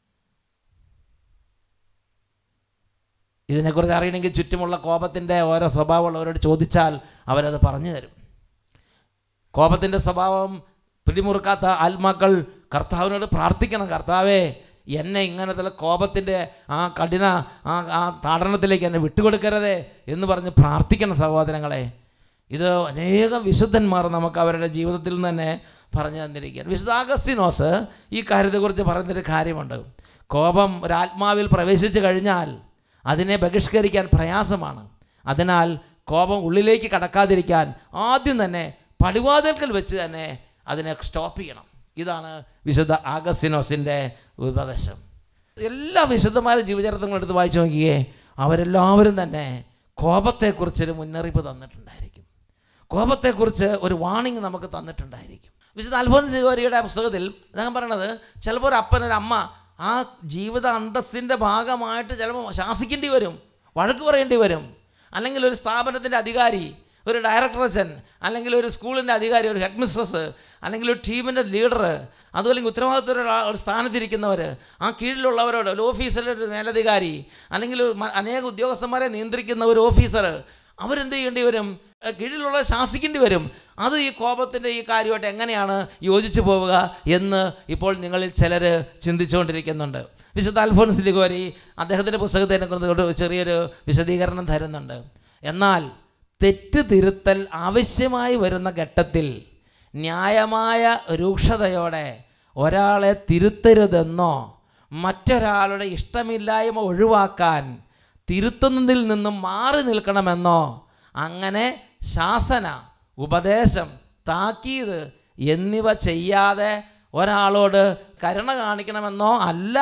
ഇതിനെക്കുറിച്ച് അറിയണമെങ്കിൽ ചുറ്റുമുള്ള കോപത്തിൻ്റെ ഓരോ സ്വഭാവമുള്ളവരോട് ചോദിച്ചാൽ അവരത് പറഞ്ഞു തരും കോപത്തിൻ്റെ സ്വഭാവം പിടിമുറുക്കാത്ത ആത്മാക്കൾ കർത്താവിനോട് പ്രാർത്ഥിക്കണം കർത്താവേ എന്നെ ഇങ്ങനത്തെ കോപത്തിൻ്റെ ആ കഠിന ആ ആ താടനത്തിലേക്ക് എന്നെ വിട്ടുകൊടുക്കരുതേ എന്ന് പറഞ്ഞ് പ്രാർത്ഥിക്കണം സഹോദരങ്ങളെ ഇത് അനേകം വിശുദ്ധന്മാർ നമുക്ക് അവരുടെ ജീവിതത്തിൽ നിന്ന് തന്നെ പറഞ്ഞു തന്നിരിക്കുകയാണ് വിശുദ്ധ ആഗസ്തിനോസ് ഈ കാര്യത്തെക്കുറിച്ച് പറയുന്നൊരു കാര്യമുണ്ട് കോപം ഒരാത്മാവിൽ പ്രവേശിച്ചു കഴിഞ്ഞാൽ അതിനെ ബഹിഷ്കരിക്കാൻ പ്രയാസമാണ് അതിനാൽ കോപം ഉള്ളിലേക്ക് കടക്കാതിരിക്കാൻ ആദ്യം തന്നെ പടിവാതിൽക്കൽ വെച്ച് തന്നെ അതിനെ സ്റ്റോപ്പ് ചെയ്യണം ഇതാണ് വിശുദ്ധ ആഗസ്തിനോസിൻ്റെ ഉപദേശം എല്ലാ വിശുദ്ധന്മാരും ജീവചരിത്രങ്ങൾ എടുത്ത് വായിച്ചു നോക്കിയേ അവരെല്ലാവരും തന്നെ കോപത്തെക്കുറിച്ചൊരു മുന്നറിയിപ്പ് തന്നിട്ടുണ്ടായിരിക്കും കോപത്തെക്കുറിച്ച് ഒരു വാണിംഗ് നമുക്ക് തന്നിട്ടുണ്ടായിരിക്കും വിശുദ്ധ അൽഫോൻസ് സിഗോരിയുടെ പുസ്തകത്തിൽ ഞാൻ പറയണത് ചിലപ്പോൾ ഒരു അപ്പൻ ഒരു അമ്മ ആ ജീവിത അന്തസ്സിൻ്റെ ഭാഗമായിട്ട് ചിലപ്പോൾ ശാസിക്കേണ്ടി വരും വഴക്ക് പറയേണ്ടി വരും അല്ലെങ്കിൽ ഒരു സ്ഥാപനത്തിൻ്റെ അധികാരി ഒരു ഡയറക്ടർ അച്ഛൻ അല്ലെങ്കിൽ ഒരു സ്കൂളിൻ്റെ അധികാരി ഒരു ഹെഡ് മിസ്ട്രസ് അല്ലെങ്കിൽ ഒരു ടീമിൻ്റെ ലീഡർ അതുമല്ലെങ്കിൽ ഉത്തരവാദിത്തമുള്ള ഒരു സ്ഥാനത്തിരിക്കുന്നവർ ആ കീഴിലുള്ളവരോട് ഒരു ഓഫീസിലെ ഒരു മേലധികാരി അല്ലെങ്കിൽ ഒരു മ- അനേക ഉദ്യോഗസ്ഥന്മാരെ നിയന്ത്രിക്കുന്ന ഒരു ഓഫീസർ അവരെന്ത് ചെയ്യേണ്ടി വരും ഏഹ് കീഴിലുള്ള ശാസിക്കേണ്ടി വരും അത് ഈ കോപത്തിൻ്റെ ഈ കാര്യമായിട്ട് എങ്ങനെയാണ് യോജിച്ചു പോവുക എന്ന് ഇപ്പോൾ നിങ്ങളിൽ ചിലർ ചിന്തിച്ചുകൊണ്ടിരിക്കുന്നുണ്ട് വിശുദ്ധ അൽഫോൻസ് ലിഗോരി അദ്ദേഹത്തിൻ്റെ പുസ്തകത്തിനെ കുറിച്ച് ഒരു ചെറിയൊരു വിശദീകരണം തരുന്നുണ്ട് എന്നാൽ തെറ്റ് തിരുത്തൽ ആവശ്യമായി വരുന്ന ഘട്ടത്തിൽ ന്യായമായ രൂക്ഷതയോടെ ഒരാളെ തിരുത്തരുതെന്നോ മറ്റൊരാളുടെ ഇഷ്ടമില്ലായ്മ ഒഴിവാക്കാൻ തിരുത്തുന്നതിൽ നിന്നും മാറി നിൽക്കണമെന്നോ അങ്ങനെ ശാസന ഉപദേശം താക്കീത് എന്നിവ ചെയ്യാതെ ഒരാളോട് കരുണ കാണിക്കണമെന്നോ അല്ല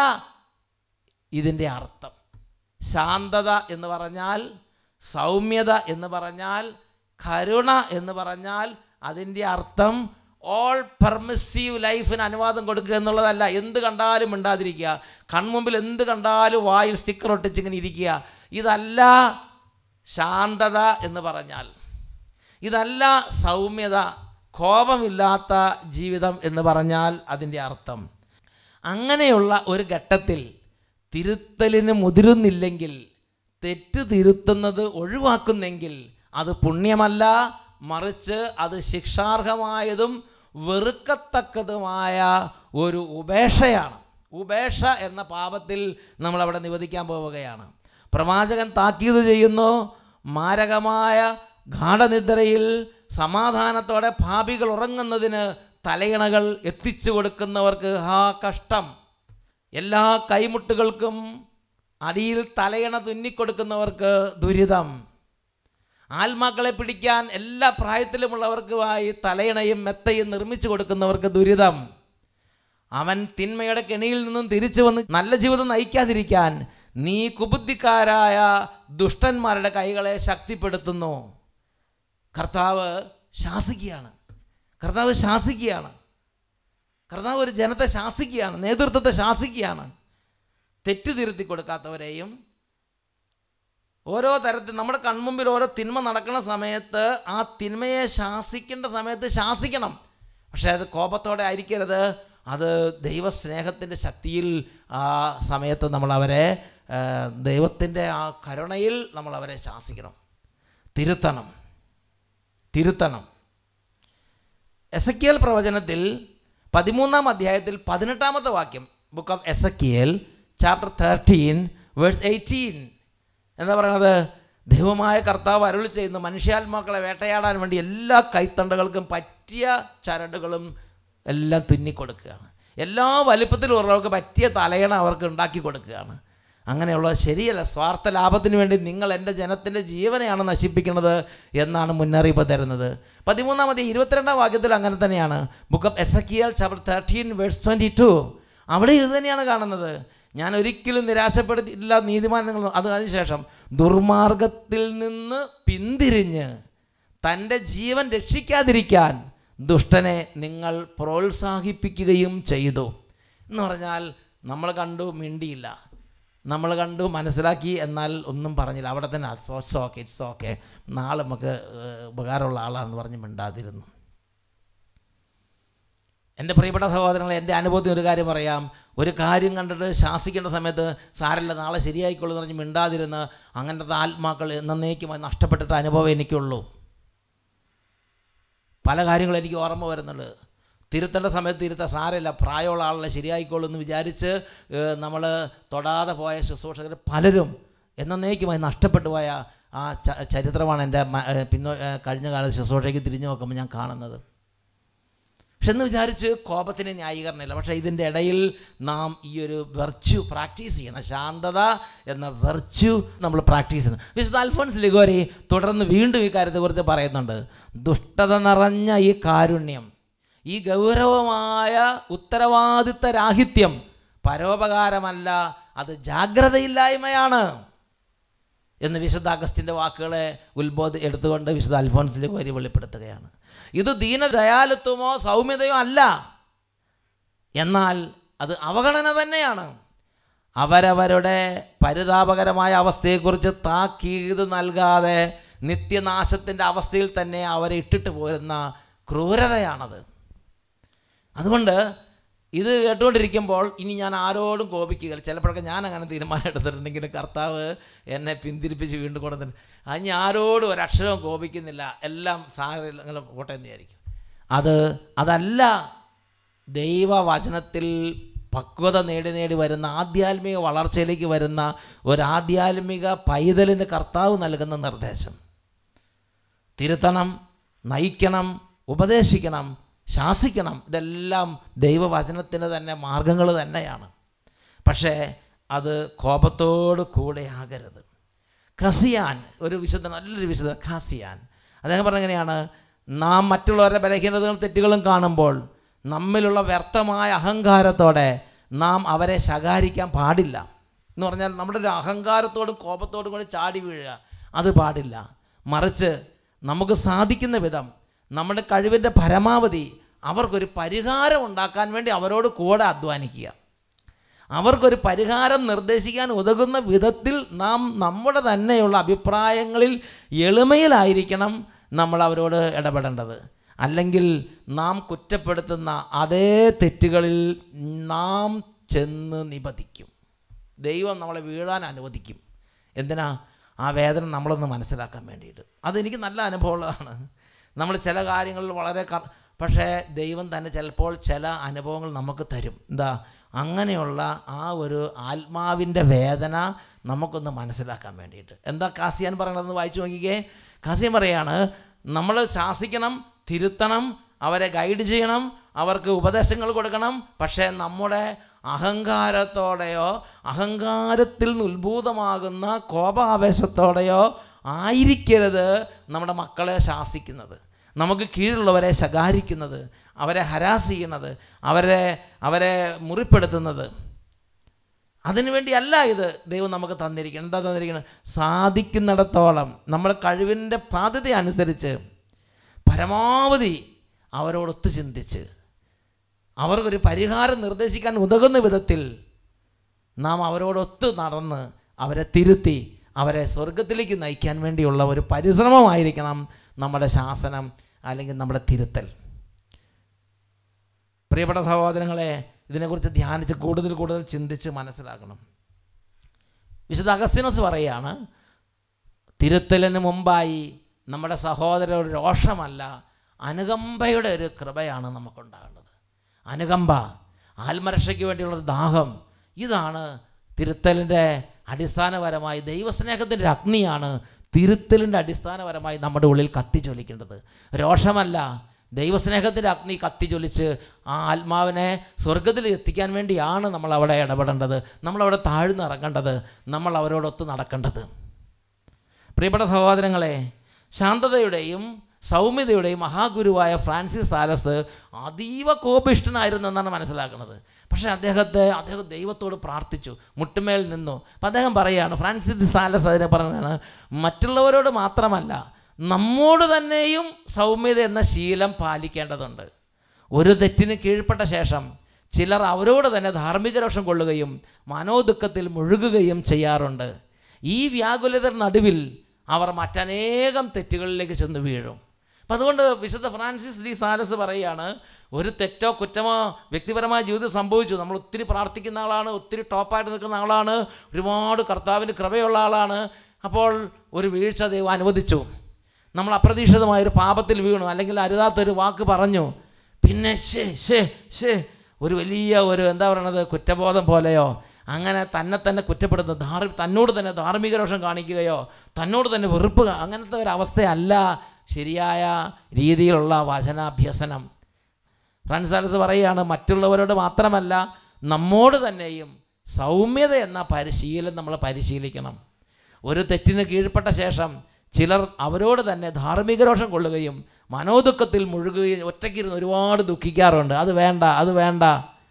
ഇതിൻ്റെ അർത്ഥം ശാന്തത എന്ന് പറഞ്ഞാൽ സൗമ്യത എന്ന് പറഞ്ഞാൽ കരുണ എന്ന് പറഞ്ഞാൽ അതിൻ്റെ അർത്ഥം ഓൾ പെർമിസീവ് ലൈഫിന് അനുവാദം കൊടുക്കുക എന്നുള്ളതല്ല എന്ത് കണ്ടാലും മിണ്ടാതിരിക്കുക കൺമുമ്പിൽ എന്ത് കണ്ടാലും വായിൽ സ്റ്റിക്കർ ഒട്ടിച്ചിങ്ങനെ ഇരിക്കുക ഇതല്ല ശാന്തത എന്ന് പറഞ്ഞാൽ ഇതല്ല സൗമ്യത കോപമില്ലാത്ത ജീവിതം എന്ന് പറഞ്ഞാൽ അതിൻ്റെ അർത്ഥം അങ്ങനെയുള്ള ഒരു ഘട്ടത്തിൽ തിരുത്തലിന് മുതിരുന്നില്ലെങ്കിൽ തെറ്റ് തിരുത്തുന്നത് ഒഴിവാക്കുന്നെങ്കിൽ അത് പുണ്യമല്ല മറിച്ച് അത് ശിക്ഷാർഹമായതും വെറുക്കത്തക്കതുമായ ഒരു ഉപേക്ഷയാണ് ഉപേക്ഷ എന്ന പാപത്തിൽ നമ്മളവിടെ നിവദിക്കാൻ പോവുകയാണ് പ്രവാചകൻ താക്കീത് ചെയ്യുന്നു മാരകമായ ഗാഠനിദ്രയിൽ സമാധാനത്തോടെ ഭാപികൾ ഉറങ്ങുന്നതിന് തലയിണകൾ എത്തിച്ചു കൊടുക്കുന്നവർക്ക് ഹാ കഷ്ടം എല്ലാ കൈമുട്ടുകൾക്കും അടിയിൽ തലയിണ തുന്നിക്കൊടുക്കുന്നവർക്ക് ദുരിതം ആത്മാക്കളെ പിടിക്കാൻ എല്ലാ പ്രായത്തിലുമുള്ളവർക്കുമായി തലയിണയും മെത്തയും നിർമ്മിച്ചു കൊടുക്കുന്നവർക്ക് ദുരിതം അവൻ തിന്മയുടെ കെണിയിൽ നിന്നും തിരിച്ചു വന്ന് നല്ല ജീവിതം നയിക്കാതിരിക്കാൻ നീ കുബുദ്ധിക്കാരായ ദുഷ്ടന്മാരുടെ കൈകളെ ശക്തിപ്പെടുത്തുന്നു കർത്താവ് ശാസിക്കുകയാണ് കർത്താവ് ശാസിക്കുകയാണ് കർത്താവ് ഒരു ജനത്തെ ശാസിക്കുകയാണ് നേതൃത്വത്തെ ശാസിക്കുകയാണ് തെറ്റ് തിരുത്തി കൊടുക്കാത്തവരെയും ഓരോ തരത്തിൽ നമ്മുടെ കൺമുമ്പിൽ ഓരോ തിന്മ നടക്കുന്ന സമയത്ത് ആ തിന്മയെ ശാസിക്കേണ്ട സമയത്ത് ശാസിക്കണം പക്ഷേ അത് കോപത്തോടെ ആയിരിക്കരുത് അത് ദൈവസ്നേഹത്തിൻ്റെ ശക്തിയിൽ ആ സമയത്ത് നമ്മൾ അവരെ ദൈവത്തിൻ്റെ ആ കരുണയിൽ നമ്മൾ അവരെ ശാസിക്കണം തിരുത്തണം തിരുത്തണം എസക്കിയൽ പ്രവചനത്തിൽ പതിമൂന്നാം അധ്യായത്തിൽ പതിനെട്ടാമത്തെ വാക്യം book of Ezekiel chapter thirteen verse eighteen എന്താ പറയണത് ദൈവമായ കർത്താവ് അരുളി ചെയ്യുന്ന മനുഷ്യാത്മാക്കളെ വേട്ടയാടാൻ വേണ്ടി എല്ലാ കൈത്തണ്ടകൾക്കും പറ്റിയ ചരടുകളും എല്ലാം തുന്നിക്കൊടുക്കുകയാണ് എല്ലാ വലിപ്പത്തിലുള്ളവർക്ക് പറ്റിയ തലയണ അവർക്ക് ഉണ്ടാക്കി കൊടുക്കുകയാണ് അങ്ങനെയുള്ളത് ശരിയല്ല സ്വാർത്ഥ ലാഭത്തിന് വേണ്ടി നിങ്ങൾ എൻ്റെ ജനത്തിൻ്റെ ജീവനെയാണ് നശിപ്പിക്കുന്നത് എന്നാണ് മുന്നറിയിപ്പ് തരുന്നത് പതിമൂന്നാമത് ഇരുപത്തിരണ്ടാം വാക്യത്തിൽ അങ്ങനെ തന്നെയാണ് book of Ezekiel chapter thirteen verse twenty two അവിടെ ഇത് തന്നെയാണ് കാണുന്നത് ഞാൻ ഒരിക്കലും നിരാശപ്പെടുത്തിയില്ല നീതിമാൻ നിങ്ങൾ അത് കഴിഞ്ഞ ശേഷം ദുർമാർഗത്തിൽ നിന്ന് പിന്തിരിഞ്ഞ് തൻ്റെ ജീവൻ രക്ഷിക്കാതിരിക്കാൻ ദുഷ്ടനെ നിങ്ങൾ പ്രോത്സാഹിപ്പിക്കുകയും ചെയ്തു എന്ന് പറഞ്ഞാൽ നമ്മൾ കണ്ടു മിണ്ടിയില്ല നമ്മൾ കണ്ടു മനസ്സിലാക്കി എന്നാൽ ഒന്നും പറഞ്ഞില്ല അവിടെ തന്നെ ഇറ്റ്സ് ഓക്കെ ഇറ്റ്സ് ഓക്കെ നാളെ നമുക്ക് ഏഹ്, ഉപകാരമുള്ള ആളാണെന്ന് പറഞ്ഞ് മിണ്ടാതിരുന്നു എൻ്റെ പ്രിയപ്പെട്ട സഹോദരങ്ങളെ എൻ്റെ അനുഭവത്തിൽ ഒരു കാര്യം പറയാം ഒരു കാര്യം കണ്ടിട്ട് ശാസിക്കേണ്ട സമയത്ത് സാരല്ല നാളെ ശരിയായിക്കോളൂ എന്ന് പറഞ്ഞ് മിണ്ടാതിരുന്ന് അങ്ങനത്തെ ആത്മാക്കൾ എന്നേക്കുമായി നഷ്ടപ്പെട്ടിട്ട് അനുഭവം എനിക്കുള്ളൂ പല കാര്യങ്ങളും എനിക്ക് ഓർമ്മ വരുന്നുണ്ട് തിരുത്തേണ്ട സമയത്ത് തിരുത്ത സാരമില്ല പ്രായമുള്ള ആളെ ശരിയായിക്കോളൂ എന്ന് വിചാരിച്ച് നമ്മൾ തൊടാതെ പോയ ശുശ്രൂഷകർ പലരും എന്നേക്കുമായി നഷ്ടപ്പെട്ടു പോയ ആ ച- ചരിത്രമാണ് എൻ്റെ മ- ഏ, പിന്നോ ഏ, കഴിഞ്ഞ കാലത്ത് ശുശ്രൂഷയ്ക്ക് തിരിഞ്ഞു നോക്കുമ്പോൾ ഞാൻ കാണുന്നത് പക്ഷെ എന്ന് വിചാരിച്ച് കോപത്തിന് ന്യായീകരണമില്ല പക്ഷേ ഇതിൻ്റെ ഇടയിൽ നാം ഈ ഒരു വെർച്യു പ്രാക്ടീസ് ചെയ്യണം ശാന്തത എന്ന വെർച്യു നമ്മൾ പ്രാക്ടീസ് ചെയ്യണം വിശുദ്ധ അൽഫോൻസ് ലിഗോരി തുടർന്ന് വീണ്ടും ഈ കാര്യത്തെക്കുറിച്ച് പറയുന്നുണ്ട് ദുഷ്ടത നിറഞ്ഞ ഈ കാരുണ്യം ഈ ഗൗരവമായ ഉത്തരവാദിത്ത രാഹിത്യം പരോപകാരമല്ല അത് ജാഗ്രതയില്ലായ്മയാണ് എന്ന് വിശുദ്ധ അഗസ്റ്റിൻ്റെ വാക്കുകളെ ഉത്ബോധ എടുത്തുകൊണ്ട് വിശുദ്ധ അൽഫോൻസ് ലിഗോരി വെളിപ്പെടുത്തുകയാണ് ഇത് ദീനദയാലുത്വമോ സൗമ്യതയോ അല്ല എന്നാൽ അത് അവഗണന തന്നെയാണ് അവരവരുടെ പരിതാപകരമായ അവസ്ഥയെക്കുറിച്ച് താക്കീത് നൽകാതെ നിത്യനാശത്തിൻ്റെ അവസ്ഥയിൽ തന്നെ അവരെ ഇട്ടിട്ട് പോരുന്ന ക്രൂരതയാണത് അതുകൊണ്ട് ഇത് കേട്ടുകൊണ്ടിരിക്കുമ്പോൾ ഇനി ഞാൻ ആരോടും കോപിക്കുക ചിലപ്പോഴൊക്കെ ഞാൻ അങ്ങനെ തീരുമാനം എടുത്തിട്ടുണ്ടെങ്കിൽ കർത്താവ് എന്നെ പിന്തിരിപ്പിച്ച് വീണ്ടും കൊണ്ടുവന്നിട്ട് അത് ഞാൻ ആരോടും ഒരക്ഷരവും കോപിക്കുന്നില്ല എല്ലാം സാഹചര്യങ്ങൾ പോട്ടെ എന്ന് വിചാരിക്കും അത് അതല്ല ദൈവവചനത്തിൽ പക്വത നേടി നേടി വരുന്ന ആധ്യാത്മിക വളർച്ചയിലേക്ക് വരുന്ന ഒരു ആധ്യാത്മിക പൈതലിന് കർത്താവ് നൽകുന്ന നിർദ്ദേശം തിരുത്തണം നയിക്കണം ഉപദേശിക്കണം ശാസിക്കണം ഇതെല്ലാം ദൈവവചനത്തിൻ്റെ തന്നെ മാർഗങ്ങൾ തന്നെയാണ് പക്ഷേ അത് കോപത്തോട് കൂടെ ആകരുത് ഖസിയാൻ ഒരു വിശുദ്ധ നല്ലൊരു വിശുദ്ധ ഖാസിയാൻ അദ്ദേഹം പറഞ്ഞെങ്ങനെയാണ് നാം മറ്റുള്ളവരുടെ ബലഹീനതകളും തെറ്റുകളും കാണുമ്പോൾ നമ്മിലുള്ള വ്യർത്ഥമായ അഹങ്കാരത്തോടെ നാം അവരെ ശകാരിക്കാൻ പാടില്ല എന്ന് പറഞ്ഞാൽ നമ്മുടെ ഒരു അഹങ്കാരത്തോടും കോപത്തോടും കൂടി ചാടി വീഴുക അത് പാടില്ല മറിച്ച് നമുക്ക് സാധിക്കുന്ന വിധം നമ്മുടെ കഴിവിൻ്റെ പരമാവധി അവർക്കൊരു പരിഹാരം ഉണ്ടാക്കാൻ വേണ്ടി അവരോട് കൂടെ അധ്വാനിക്കുക അവർക്കൊരു പരിഹാരം നിർദ്ദേശിക്കാൻ ഉതകുന്ന വിധത്തിൽ നാം നമ്മുടെ തന്നെയുള്ള അഭിപ്രായങ്ങളിൽ എളിമയിലായിരിക്കണം നമ്മൾ അവരോട് ഇടപെടേണ്ടത് അല്ലെങ്കിൽ നാം കുറ്റപ്പെടുത്തുന്ന അതേ തെറ്റുകളിൽ നാം ചെന്ന് നിപതിക്കും ദൈവം നമ്മളെ വീഴാൻ അനുവദിക്കും എന്തിനാ ആ വേദന നമ്മളൊന്ന് മനസ്സിലാക്കാൻ വേണ്ടിയിട്ട് അതെനിക്ക് നല്ല അനുഭവമുള്ളതാണ് നമ്മൾ ചില കാര്യങ്ങളിൽ വളരെ ക പക്ഷേ ദൈവം തന്നെ ചിലപ്പോൾ ചില അനുഭവങ്ങൾ നമുക്ക് തരും എന്താ അങ്ങനെയുള്ള ആ ഒരു ആത്മാവിൻ്റെ വേദന നമുക്കൊന്ന് മനസ്സിലാക്കാൻ വേണ്ടിയിട്ട് എന്താ കാസിയാൻ പറയണതെന്ന് വായിച്ചു നോക്കിക്കേ കാസിയാൻ പറയാണ് നമ്മൾ ശാസിക്കണം തിരുത്തണം അവരെ ഗൈഡ് ചെയ്യണം അവർക്ക് ഉപദേശങ്ങൾ കൊടുക്കണം പക്ഷേ നമ്മുടെ അഹങ്കാരത്തോടെയോ അഹങ്കാരത്തിൽ നിന്ന് ഉത്ഭൂതമാകുന്ന കോപാവേശത്തോടെയോ ആയിരിക്കരുത് നമ്മുടെ മക്കളെ ശാസിക്കുന്നത് നമുക്ക് കീഴുള്ളവരെ ശകാരിക്കുന്നത് അവരെ ഹരാസ് ചെയ്യുന്നത് അവരെ അവരെ മുറിപ്പെടുത്തുന്നത് അതിനുവേണ്ടിയല്ല ഇത് ദൈവം നമുക്ക് തന്നിരിക്കണം എന്താ തന്നിരിക്കുന്നത് സാധിക്കുന്നിടത്തോളം നമ്മുടെ കഴിവിൻ്റെ സാധ്യത അനുസരിച്ച് പരമാവധി അവരോടൊത്ത് ചിന്തിച്ച് അവർക്കൊരു പരിഹാരം നിർദ്ദേശിക്കാൻ ഉതകുന്ന വിധത്തിൽ നാം അവരോടൊത്ത് നടന്ന് അവരെ തിരുത്തി അവരെ സ്വർഗത്തിലേക്ക് നയിക്കാൻ വേണ്ടിയുള്ള ഒരു പരിശ്രമമായിരിക്കണം നമ്മുടെ ശാസനം അല്ലെങ്കിൽ നമ്മുടെ തിരുത്തൽ പ്രിയപ്പെട്ട സഹോദരങ്ങളെ ഇതിനെക്കുറിച്ച് ധ്യാനിച്ച് കൂടുതൽ കൂടുതൽ ചിന്തിച്ച് മനസ്സിലാക്കണം വിശുദ്ധ അഗസ്തിനോസ് പറയുകയാണ് തിരുത്തലിന് മുമ്പായി നമ്മുടെ സഹോദര ഒരു രോഷമല്ല അനുകമ്പയുടെ ഒരു കൃപയാണ് നമുക്കുണ്ടാകേണ്ടത് അനുകമ്പ ആത്മരക്ഷയ്ക്ക് വേണ്ടിയുള്ള ഒരു ദാഹം ഇതാണ് തിരുത്തലിൻ്റെ അടിസ്ഥാനപരമായി ദൈവസ്നേഹത്തിൻ്റെ ഒരു അഗ്നിയാണ് തിരുത്തലിൻ്റെ അടിസ്ഥാനപരമായി നമ്മുടെ ഉള്ളിൽ കത്തിച്ചൊലിക്കേണ്ടത് രോഷമല്ല ദൈവസ്നേഹത്തിൻ്റെ അഗ്നി കത്തിച്ചൊലിച്ച് ആ ആത്മാവിനെ സ്വർഗത്തിൽ എത്തിക്കാൻ വേണ്ടിയാണ് നമ്മൾ അവിടെ ഇടപെടേണ്ടത് നമ്മളവിടെ താഴ്ന്നിറങ്ങേണ്ടത് നമ്മൾ അവരോടൊത്ത് നടക്കേണ്ടത് പ്രിയപ്പെട്ട സഹോദരങ്ങളെ ശാന്തതയുടെയും സൗമ്യതയുടെയും മഹാഗുരുവായ ഫ്രാൻസിസ് സാലസ് അതീവ കോപിഷ്ഠനായിരുന്നു എന്നാണ് മനസ്സിലാക്കുന്നത് പക്ഷേ അദ്ദേഹത്തെ അദ്ദേഹം ദൈവത്തോട് പ്രാർത്ഥിച്ചു മുട്ടുമേൽ നിന്നു അപ്പം അദ്ദേഹം പറയുകയാണ് ഫ്രാൻസിസ് സാലസ് അതിനെ പറയുകയാണ് മറ്റുള്ളവരോട് മാത്രമല്ല നമ്മോട് തന്നെയും സൗമ്യത എന്ന ശീലം പാലിക്കേണ്ടതുണ്ട് ഒരു തെറ്റിന് കീഴ്പ്പെട്ട ശേഷം ചിലർ അവരോട് തന്നെ ധാർമ്മിക രോഷം കൊള്ളുകയും മനോദുഃഖത്തിൽ മുഴുകുകയും ചെയ്യാറുണ്ട് ഈ വ്യാകുലതയുടെ നടുവിൽ അവർ മറ്റനേകം തെറ്റുകളിലേക്ക് ചെന്ന് വീഴും അപ്പം അതുകൊണ്ട് വിശുദ്ധ ഫ്രാൻസിസ് ഡി സാലസ് പറയുകയാണ് ഒരു തെറ്റോ കുറ്റമോ വ്യക്തിപരമായ ജീവിതം സംഭവിച്ചു നമ്മൾ ഒത്തിരി പ്രാർത്ഥിക്കുന്ന ആളാണ് ഒത്തിരി ടോപ്പായിട്ട് നിൽക്കുന്ന ആളാണ് ഒരുപാട് കർത്താവിൻ്റെ കൃപയുള്ള ആളാണ് അപ്പോൾ ഒരു വീഴ്ച ദൈവം അനുവദിച്ചു നമ്മൾ അപ്രതീക്ഷിതമായൊരു പാപത്തിൽ വീണു അല്ലെങ്കിൽ അരുതാത്തൊരു വാക്ക് പറഞ്ഞു പിന്നെ ശേ ശേ ശേ ഒരു വലിയ ഒരു എന്താ പറയണത് കുറ്റബോധം പോലെയോ അങ്ങനെ തന്നെ തന്നെ കുറ്റപ്പെടുന്ന ധാർ തന്നോട് തന്നെ ധാർമ്മിക രോഷം കാണിക്കുകയോ തന്നോട് തന്നെ വെറുപ്പ് കാ- അങ്ങനത്തെ ഒരു അവസ്ഥയല്ല ശരിയായ രീതിയിലുള്ള വചനാഭ്യസനം ഫ്രാൻസാലസ് പറയുകയാണ് മറ്റുള്ളവരോട് മാത്രമല്ല നമ്മോട് തന്നെയും സൗമ്യത എന്ന പരിശീലനം നമ്മൾ പരിശീലിക്കണം ഒരു തെറ്റിന് കീഴ്പ്പെട്ട ശേഷം ചിലർ അവരോട് തന്നെ ധാർമ്മിക രോഷം കൊള്ളുകയും മനോദുഃഖത്തിൽ മുഴുകുകയും ഒറ്റയ്ക്കിരുന്ന് ഒരുപാട് ദുഃഖിക്കാറുണ്ട് അത് വേണ്ട അത് വേണ്ട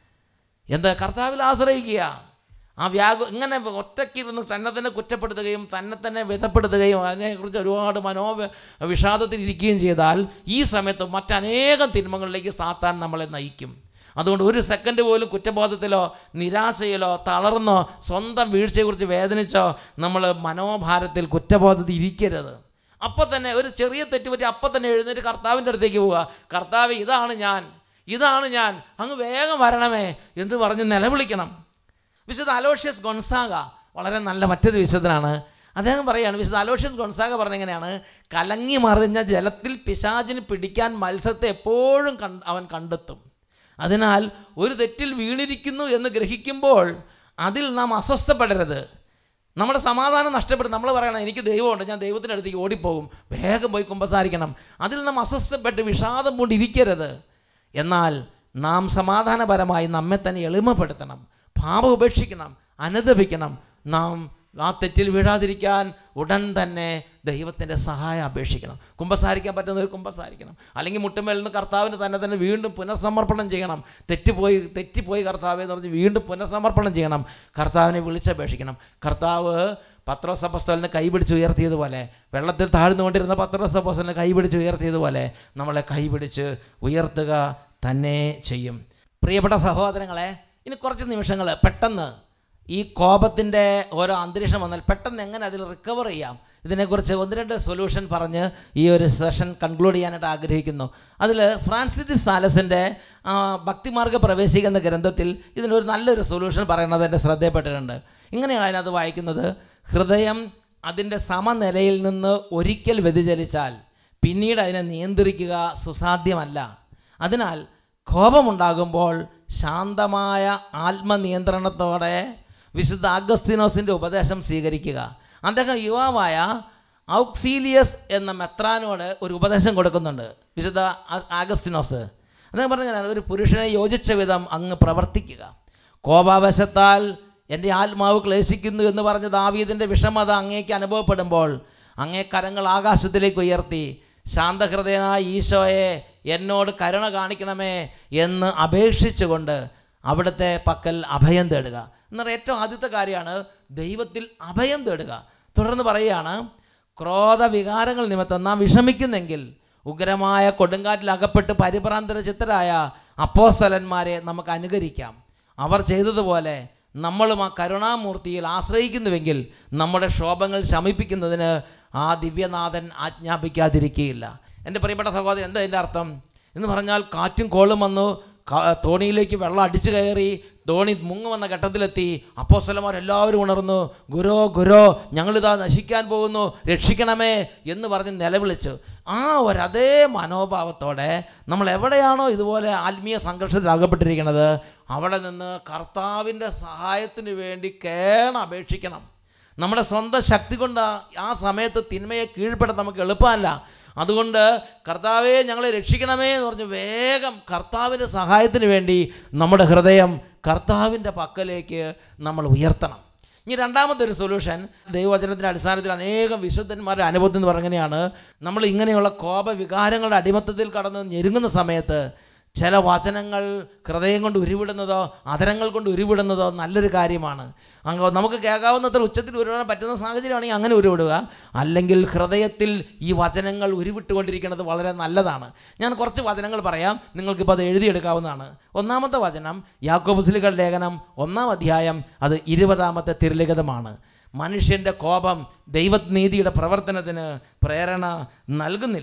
എന്താ കർത്താവിൽ ആശ്രയിക്കുക ആ വ്യാകു ഇങ്ങനെ ഒറ്റയ്ക്കിരുന്ന് തന്നെ തന്നെ കുറ്റപ്പെടുത്തുകയും തന്നെ തന്നെ വിധപ്പെടുത്തുകയും അതിനെക്കുറിച്ച് ഒരുപാട് മനോ വിഷാദത്തിൽ ഇരിക്കുകയും ചെയ്താൽ ഈ സമയത്ത് മറ്റനേകം തിന്മകളിലേക്ക് സാത്താൻ നമ്മളെ നയിക്കും അതുകൊണ്ട് ഒരു സെക്കൻഡ് പോലും കുറ്റബോധത്തിലോ നിരാശയിലോ തളർന്നോ സ്വന്തം വീഴ്ചയെക്കുറിച്ച് വേദനിച്ചോ നമ്മൾ മനോഭാരത്തിൽ കുറ്റബോധത്തിൽ ഇരിക്കരുത് അപ്പോൾ തന്നെ ഒരു ചെറിയ തെറ്റ് പറ്റി അപ്പം തന്നെ എഴുന്നേറ്റ് കർത്താവിൻ്റെ അടുത്തേക്ക് പോവുക കർത്താവ് ഇതാണ് ഞാൻ ഇതാണ് ഞാൻ അങ്ങ് വേഗം വരണമേ എന്ന് പറഞ്ഞ് നിലവിളിക്കണം വിശുദ്ധ അലോഷ്യസ് ഗൊൺസാഗ വളരെ നല്ല മറ്റൊരു വിശുദ്ധനാണ് അദ്ദേഹം പറയുകയാണ് വിശുദ്ധ അലോഷ്യസ് ഗൊൺസാഗ പറഞ്ഞ എങ്ങനെയാണ് കലങ്ങി മറിഞ്ഞ ജലത്തിൽ പിശാചിന് പിടിക്കാൻ മത്സരത്തെ എപ്പോഴും കണ്ട് അവൻ കണ്ടെത്തും അതിനാൽ ഒരു തെറ്റിൽ വീണിരിക്കുന്നു എന്ന് ഗ്രഹിക്കുമ്പോൾ അതിൽ നാം അസ്വസ്ഥപ്പെടരുത് നമ്മുടെ സമാധാനം നഷ്ടപ്പെടും നമ്മൾ പറയണം എനിക്ക് ദൈവമുണ്ട് ഞാൻ ദൈവത്തിൻ്റെ അടുത്തേക്ക് ഓടിപ്പോകും വേഗം പോയി കുമ്പസാരിക്കണം അതിൽ നാം അസ്വസ്ഥപ്പെട്ട് വിഷാദം കൊണ്ടിരിക്കരുത് എന്നാൽ നാം സമാധാനപരമായി നമ്മെ തന്നെ എളിമപ്പെടുത്തണം പാപം ഉപേക്ഷിക്കണം അനുദപിക്കണം നാം ആ തെറ്റിൽ വീഴാതിരിക്കാൻ ഉടൻ തന്നെ ദൈവത്തിൻ്റെ സഹായം അപേക്ഷിക്കണം കുമ്പസാരിക്കാൻ പറ്റുന്നവർ കുമ്പസാരിക്കണം അല്ലെങ്കിൽ മുട്ടുമേൽ നിന്ന് കർത്താവിന് തന്നെ തന്നെ വീണ്ടും പുനഃസമർപ്പണം ചെയ്യണം തെറ്റുപോയി തെറ്റിപ്പോയി കർത്താവ് എന്ന് പറഞ്ഞ് വീണ്ടും പുനഃസമർപ്പണം ചെയ്യണം കർത്താവിനെ വിളിച്ചപേക്ഷിക്കണം കർത്താവ് പത്രോസ് അപ്പസ്തോലിനെ കൈപിടിച്ച് ഉയർത്തിയതുപോലെ വെള്ളത്തിൽ താഴ്ന്നുകൊണ്ടിരുന്ന പത്രോസ് അപ്പസ്തോലിനെ കൈപിടിച്ച് ഉയർത്തിയതുപോലെ നമ്മളെ കൈപിടിച്ച് ഉയർത്തുക തന്നെ ചെയ്യും പ്രിയപ്പെട്ട സഹോദരങ്ങളെ ഇനി കുറച്ച് നിമിഷങ്ങൾ പെട്ടെന്ന് ഈ കോപത്തിൻ്റെ ഓരോ അന്തരീക്ഷം വന്നാൽ പെട്ടെന്ന് എങ്ങനെ അതിൽ റിക്കവർ ചെയ്യാം ഇതിനെക്കുറിച്ച് ഒന്ന് രണ്ട് സൊല്യൂഷൻ പറഞ്ഞ് ഈ ഒരു സെഷൻ കൺക്ലൂഡ് ചെയ്യാനായിട്ട് ആഗ്രഹിക്കുന്നു അതിൽ ഫ്രാൻസിസ് സാലസിൻ്റെ ഭക്തിമാർഗ പ്രവേശിക എന്ന ഗ്രന്ഥത്തിൽ ഇതിനൊരു നല്ലൊരു സൊല്യൂഷൻ പറയുന്നത് എൻ്റെ ശ്രദ്ധയപ്പെട്ടിട്ടുണ്ട് ഇങ്ങനെയാണ് അതിനകത്ത് വായിക്കുന്നത് ഹൃദയം അതിൻ്റെ സമനിലയിൽ നിന്ന് ഒരിക്കൽ വ്യതിചലിച്ചാൽ പിന്നീട് അതിനെ നിയന്ത്രിക്കുക സുസാധ്യമല്ല അതിനാൽ കോപമുണ്ടാകുമ്പോൾ ശാന്തമായ ആത്മനിയന്ത്രണത്തോടെ വിശുദ്ധ അഗസ്തിനോസിൻ്റെ ഉപദേശം സ്വീകരിക്കുക അദ്ദേഹം യുവാവായ ഔക്സീലിയസ് എന്ന മെത്രാനോട് ഒരു ഉപദേശം കൊടുക്കുന്നുണ്ട് വിശുദ്ധ ആ- ആഗസ്തിനോസ് അദ്ദേഹം പറഞ്ഞാൽ ഒരു പുരുഷനെ യോജിച്ച വിധം അങ്ങ് പ്രവർത്തിക്കുക കോപാവശത്താൽ എൻ്റെ ആത്മാവ് ക്ലേശിക്കുന്നു എന്ന് പറഞ്ഞ ദാവീദിൻ്റെ വിഷമത അങ്ങേക്ക് അനുഭവപ്പെടുമ്പോൾ അങ്ങേ കരങ്ങൾ ആകാശത്തിലേക്ക് ഉയർത്തി ശാന്തഹൃദയനായ ഈശോയെ എന്നോട് കരുണ കാണിക്കണമേ എന്ന് അപേക്ഷിച്ചുകൊണ്ട് അവിടുത്തെ പക്കൽ അഭയം തേടുക എന്നാൽ ഏറ്റവും ആദ്യത്തെ കാര്യമാണ് ദൈവത്തിൽ അഭയം തേടുക തുടർന്ന് പറയുകയാണ് ക്രോധവികാരങ്ങൾ നിമിത്തം നാം വിഷമിക്കുന്നെങ്കിൽ ഉഗ്രമായ കൊടുങ്കാറ്റിൽ അകപ്പെട്ട് പരിഭ്രാന്തര ചിത്തരായ അപ്പോസ്തലന്മാരെ നമുക്ക് അനുകരിക്കാം അവർ ചെയ്തതുപോലെ നമ്മളും ആ കരുണാമൂർത്തിയിൽ ആശ്രയിക്കുന്നുവെങ്കിൽ നമ്മുടെ ക്ഷോഭങ്ങൾ ശമിപ്പിക്കുന്നതിന് ആ ദിവ്യനാഥൻ ആജ്ഞാപിക്കാതിരിക്കുകയില്ല എൻ്റെ പ്രിയപ്പെട്ട സഹോദരൻ എന്താ ഇതിൻ്റെ അർത്ഥം എന്ന് പറഞ്ഞാൽ കാറ്റും കോളും വന്നു ക- തോണിയിലേക്ക് വെള്ളം അടിച്ചു കയറി തോണി മുങ്ങുവന്ന ഘട്ടത്തിലെത്തി അപ്പോസ്തലന്മാരെല്ലാവരും ഉണർന്നു ഗുരോ ഗുരോ ഞങ്ങളിതാ നശിക്കാൻ പോകുന്നു രക്ഷിക്കണമേ എന്ന് പറഞ്ഞ് നിലവിളിച്ചു ആ ഒരു അതേ മനോഭാവത്തോടെ നമ്മൾ എവിടെയാണോ ഇതുപോലെ ആത്മീയ സംഘർഷത്തിൽ അകപ്പെട്ടിരിക്കുന്നത് അവിടെ നിന്ന് കർത്താവിൻ്റെ സഹായത്തിന് വേണ്ടി കേണം അപേക്ഷിക്കണം നമ്മുടെ സ്വന്തം ശക്തി കൊണ്ട് ആ- ആ സമയത്ത് തിന്മയെ കീഴ്പ്പെടുത്താൻ നമുക്ക് എളുപ്പമല്ല അതുകൊണ്ട് കർത്താവെ ഞങ്ങളെ രക്ഷിക്കണമേ എന്ന് പറഞ്ഞ് വേഗം കർത്താവിൻ്റെ സഹായത്തിന് വേണ്ടി നമ്മുടെ ഹൃദയം കർത്താവിൻ്റെ പക്കലേക്ക് നമ്മൾ ഉയർത്തണം ഇനി രണ്ടാമത്തെ ഒരു സൊല്യൂഷൻ ദൈവവചനത്തിൻ്റെ അടിസ്ഥാനത്തിൽ അനേകം വിശുദ്ധന്മാരുടെ അനുഭവത്തിൽ എന്ന് പറഞ്ഞാണ് നമ്മൾ ഇങ്ങനെയുള്ള കോപവികാരങ്ങളുടെ അടിമത്തത്തിൽ കടന്ന് ഞെരുങ്ങുന്ന സമയത്ത് ചില വചനങ്ങൾ ഹൃദയം കൊണ്ട് ഉരുവിടുന്നതോ അതരങ്ങൾ കൊണ്ട് ഉരുവിടുന്നതോ നല്ലൊരു കാര്യമാണ് അങ്ങ് നമുക്ക് കേൾക്കാവുന്നത്ര ഉച്ചത്തിൽ ഉരുവിടാൻ പറ്റുന്ന സാഹചര്യമാണെങ്കിൽ അങ്ങനെ ഉരുവിടുക അല്ലെങ്കിൽ ഹൃദയത്തിൽ ഈ വചനങ്ങൾ ഉരുവിട്ടുകൊണ്ടിരിക്കുന്നത് വളരെ നല്ലതാണ് ഞാൻ കുറച്ച് വചനങ്ങൾ പറയാം നിങ്ങൾക്കിപ്പോൾ അത് എഴുതിയെടുക്കാവുന്നതാണ് ഒന്നാമത്തെ വചനം യാക്കോബുസ്ലികൾ ലേഖനം ഒന്നാം അധ്യായം അത് ഇരുപതാമത്തെ തിരുലിഖിതമാണ് മനുഷ്യൻ്റെ കോപം ദൈവനീതിയുടെ പ്രവർത്തനത്തിന് പ്രേരണ നൽകുന്നില്ല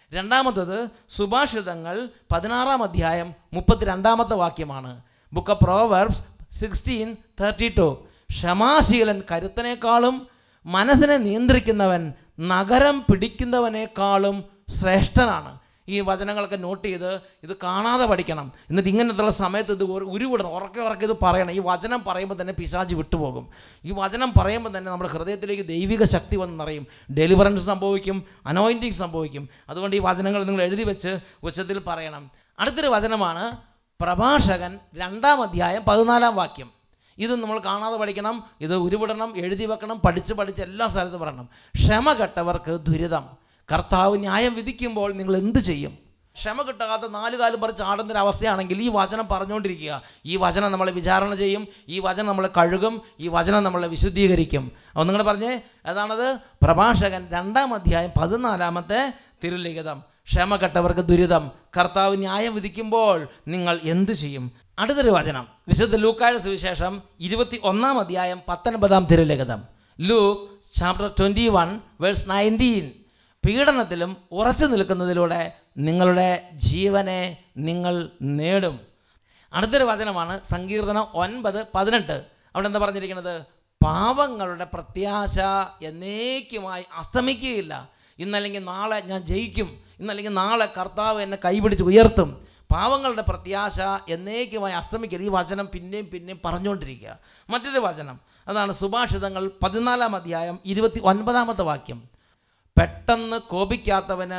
രണ്ടാമത്തത് സുഭാഷിതങ്ങൾ പതിനാറാം അധ്യായം മുപ്പത്തിരണ്ടാമത്തെ വാക്യമാണ് book of Proverbs sixteen thirty two ക്ഷമാശീലൻ കരുത്തനേക്കാളും മനസ്സിനെ നിയന്ത്രിക്കുന്നവൻ നഗരം പിടിക്കുന്നവനേക്കാളും ശ്രേഷ്ഠനാണ് ഈ വചനങ്ങളൊക്കെ നോട്ട് ചെയ്ത് ഇത് കാണാതെ പഠിക്കണം എന്നിട്ട് ഇങ്ങനത്തുള്ള സമയത്ത് ഇത് ഒരു- ഉരുവിടണം ഉറക്കെ ഉറക്കെ ഇത് പറയണം ഈ വചനം പറയുമ്പോൾ തന്നെ പിശാച് വിട്ടുപോകും ഈ വചനം പറയുമ്പോൾ തന്നെ നമ്മുടെ ഹൃദയത്തിലേക്ക് ദൈവിക ശക്തി വന്ന് നിറയും ഡെലിവറൻസ് സംഭവിക്കും അനോയിൻറ്റിങ് സംഭവിക്കും അതുകൊണ്ട് ഈ വചനങ്ങൾ നിങ്ങൾ എഴുതി വെച്ച് ഉച്ചത്തിൽ പറയണം അടുത്തൊരു വചനമാണ് പ്രഭാഷകൻ രണ്ടാം അധ്യായം പതിനാലാം വാക്യം ഇത് നമ്മൾ കാണാതെ പഠിക്കണം ഇത് ഉരുവിടണം എഴുതി വെക്കണം പഠിച്ച് പഠിച്ച് എല്ലാ സ്ഥലത്തും പറയണം ക്ഷമ കെട്ടവർക്ക് ദുരിതം കർത്താവ് ന്യായം വിധിക്കുമ്പോൾ നിങ്ങൾ എന്ത് ചെയ്യും ക്ഷമ കിട്ടാതെ നാല് കാലം പറിച്ച് ആടുന്നൊരു അവസ്ഥയാണെങ്കിൽ ഈ വചനം പറഞ്ഞുകൊണ്ടിരിക്കുക ഈ വചനം നമ്മളെ വിചാരണ ചെയ്യും ഈ വചനം നമ്മളെ കഴുകും ഈ വചനം നമ്മളെ വിശുദ്ധീകരിക്കും അപ്പോൾ നിങ്ങൾ പറഞ്ഞേ അതാണത് പ്രഭാഷകൻ രണ്ടാം അധ്യായം പതിനാലാമത്തെ തിരുലിഖിതം ക്ഷമ കെട്ടവർക്ക് ദുരിതം കർത്താവ് ന്യായം വിധിക്കുമ്പോൾ നിങ്ങൾ എന്തു ചെയ്യും അടുത്തൊരു വചനം വിശുദ്ധ ലൂക്കായുടെ സുവിശേഷം ഇരുപത്തി ഒന്നാം അധ്യായം പത്തൊൻപതാം തിരുലിഖിതം Luke chapter twenty one verse nineteen പീഡനത്തിലും ഉറച്ചു നിൽക്കുന്നതിലൂടെ നിങ്ങളുടെ ജീവനെ നിങ്ങൾ നേടും അടുത്തൊരു വചനമാണ് സങ്കീർത്തനം ഒൻപത് പതിനെട്ട് അവിടെ എന്താ പറഞ്ഞിരിക്കുന്നത് പാവങ്ങളുടെ പ്രത്യാശ എന്നേക്കുമായി അസ്തമിക്കുകയില്ല ഇന്നല്ലെങ്കിൽ നാളെ ഞാൻ ജയിക്കും ഇന്നല്ലെങ്കിൽ നാളെ കർത്താവ് എന്നെ കൈപിടിച്ച് ഉയർത്തും പാവങ്ങളുടെ പ്രത്യാശ എന്നേക്കുമായി അസ്തമിക്കരുത് ഈ വചനം പിന്നെയും പിന്നെയും പറഞ്ഞുകൊണ്ടിരിക്കുക മറ്റൊരു വചനം അതാണ് സുഭാഷിതങ്ങൾ പതിനാലാം അധ്യായം ഇരുപത്തി ഒൻപതാമത്തെ വാക്യം പെട്ടെന്ന് കോപിക്കാത്തവന്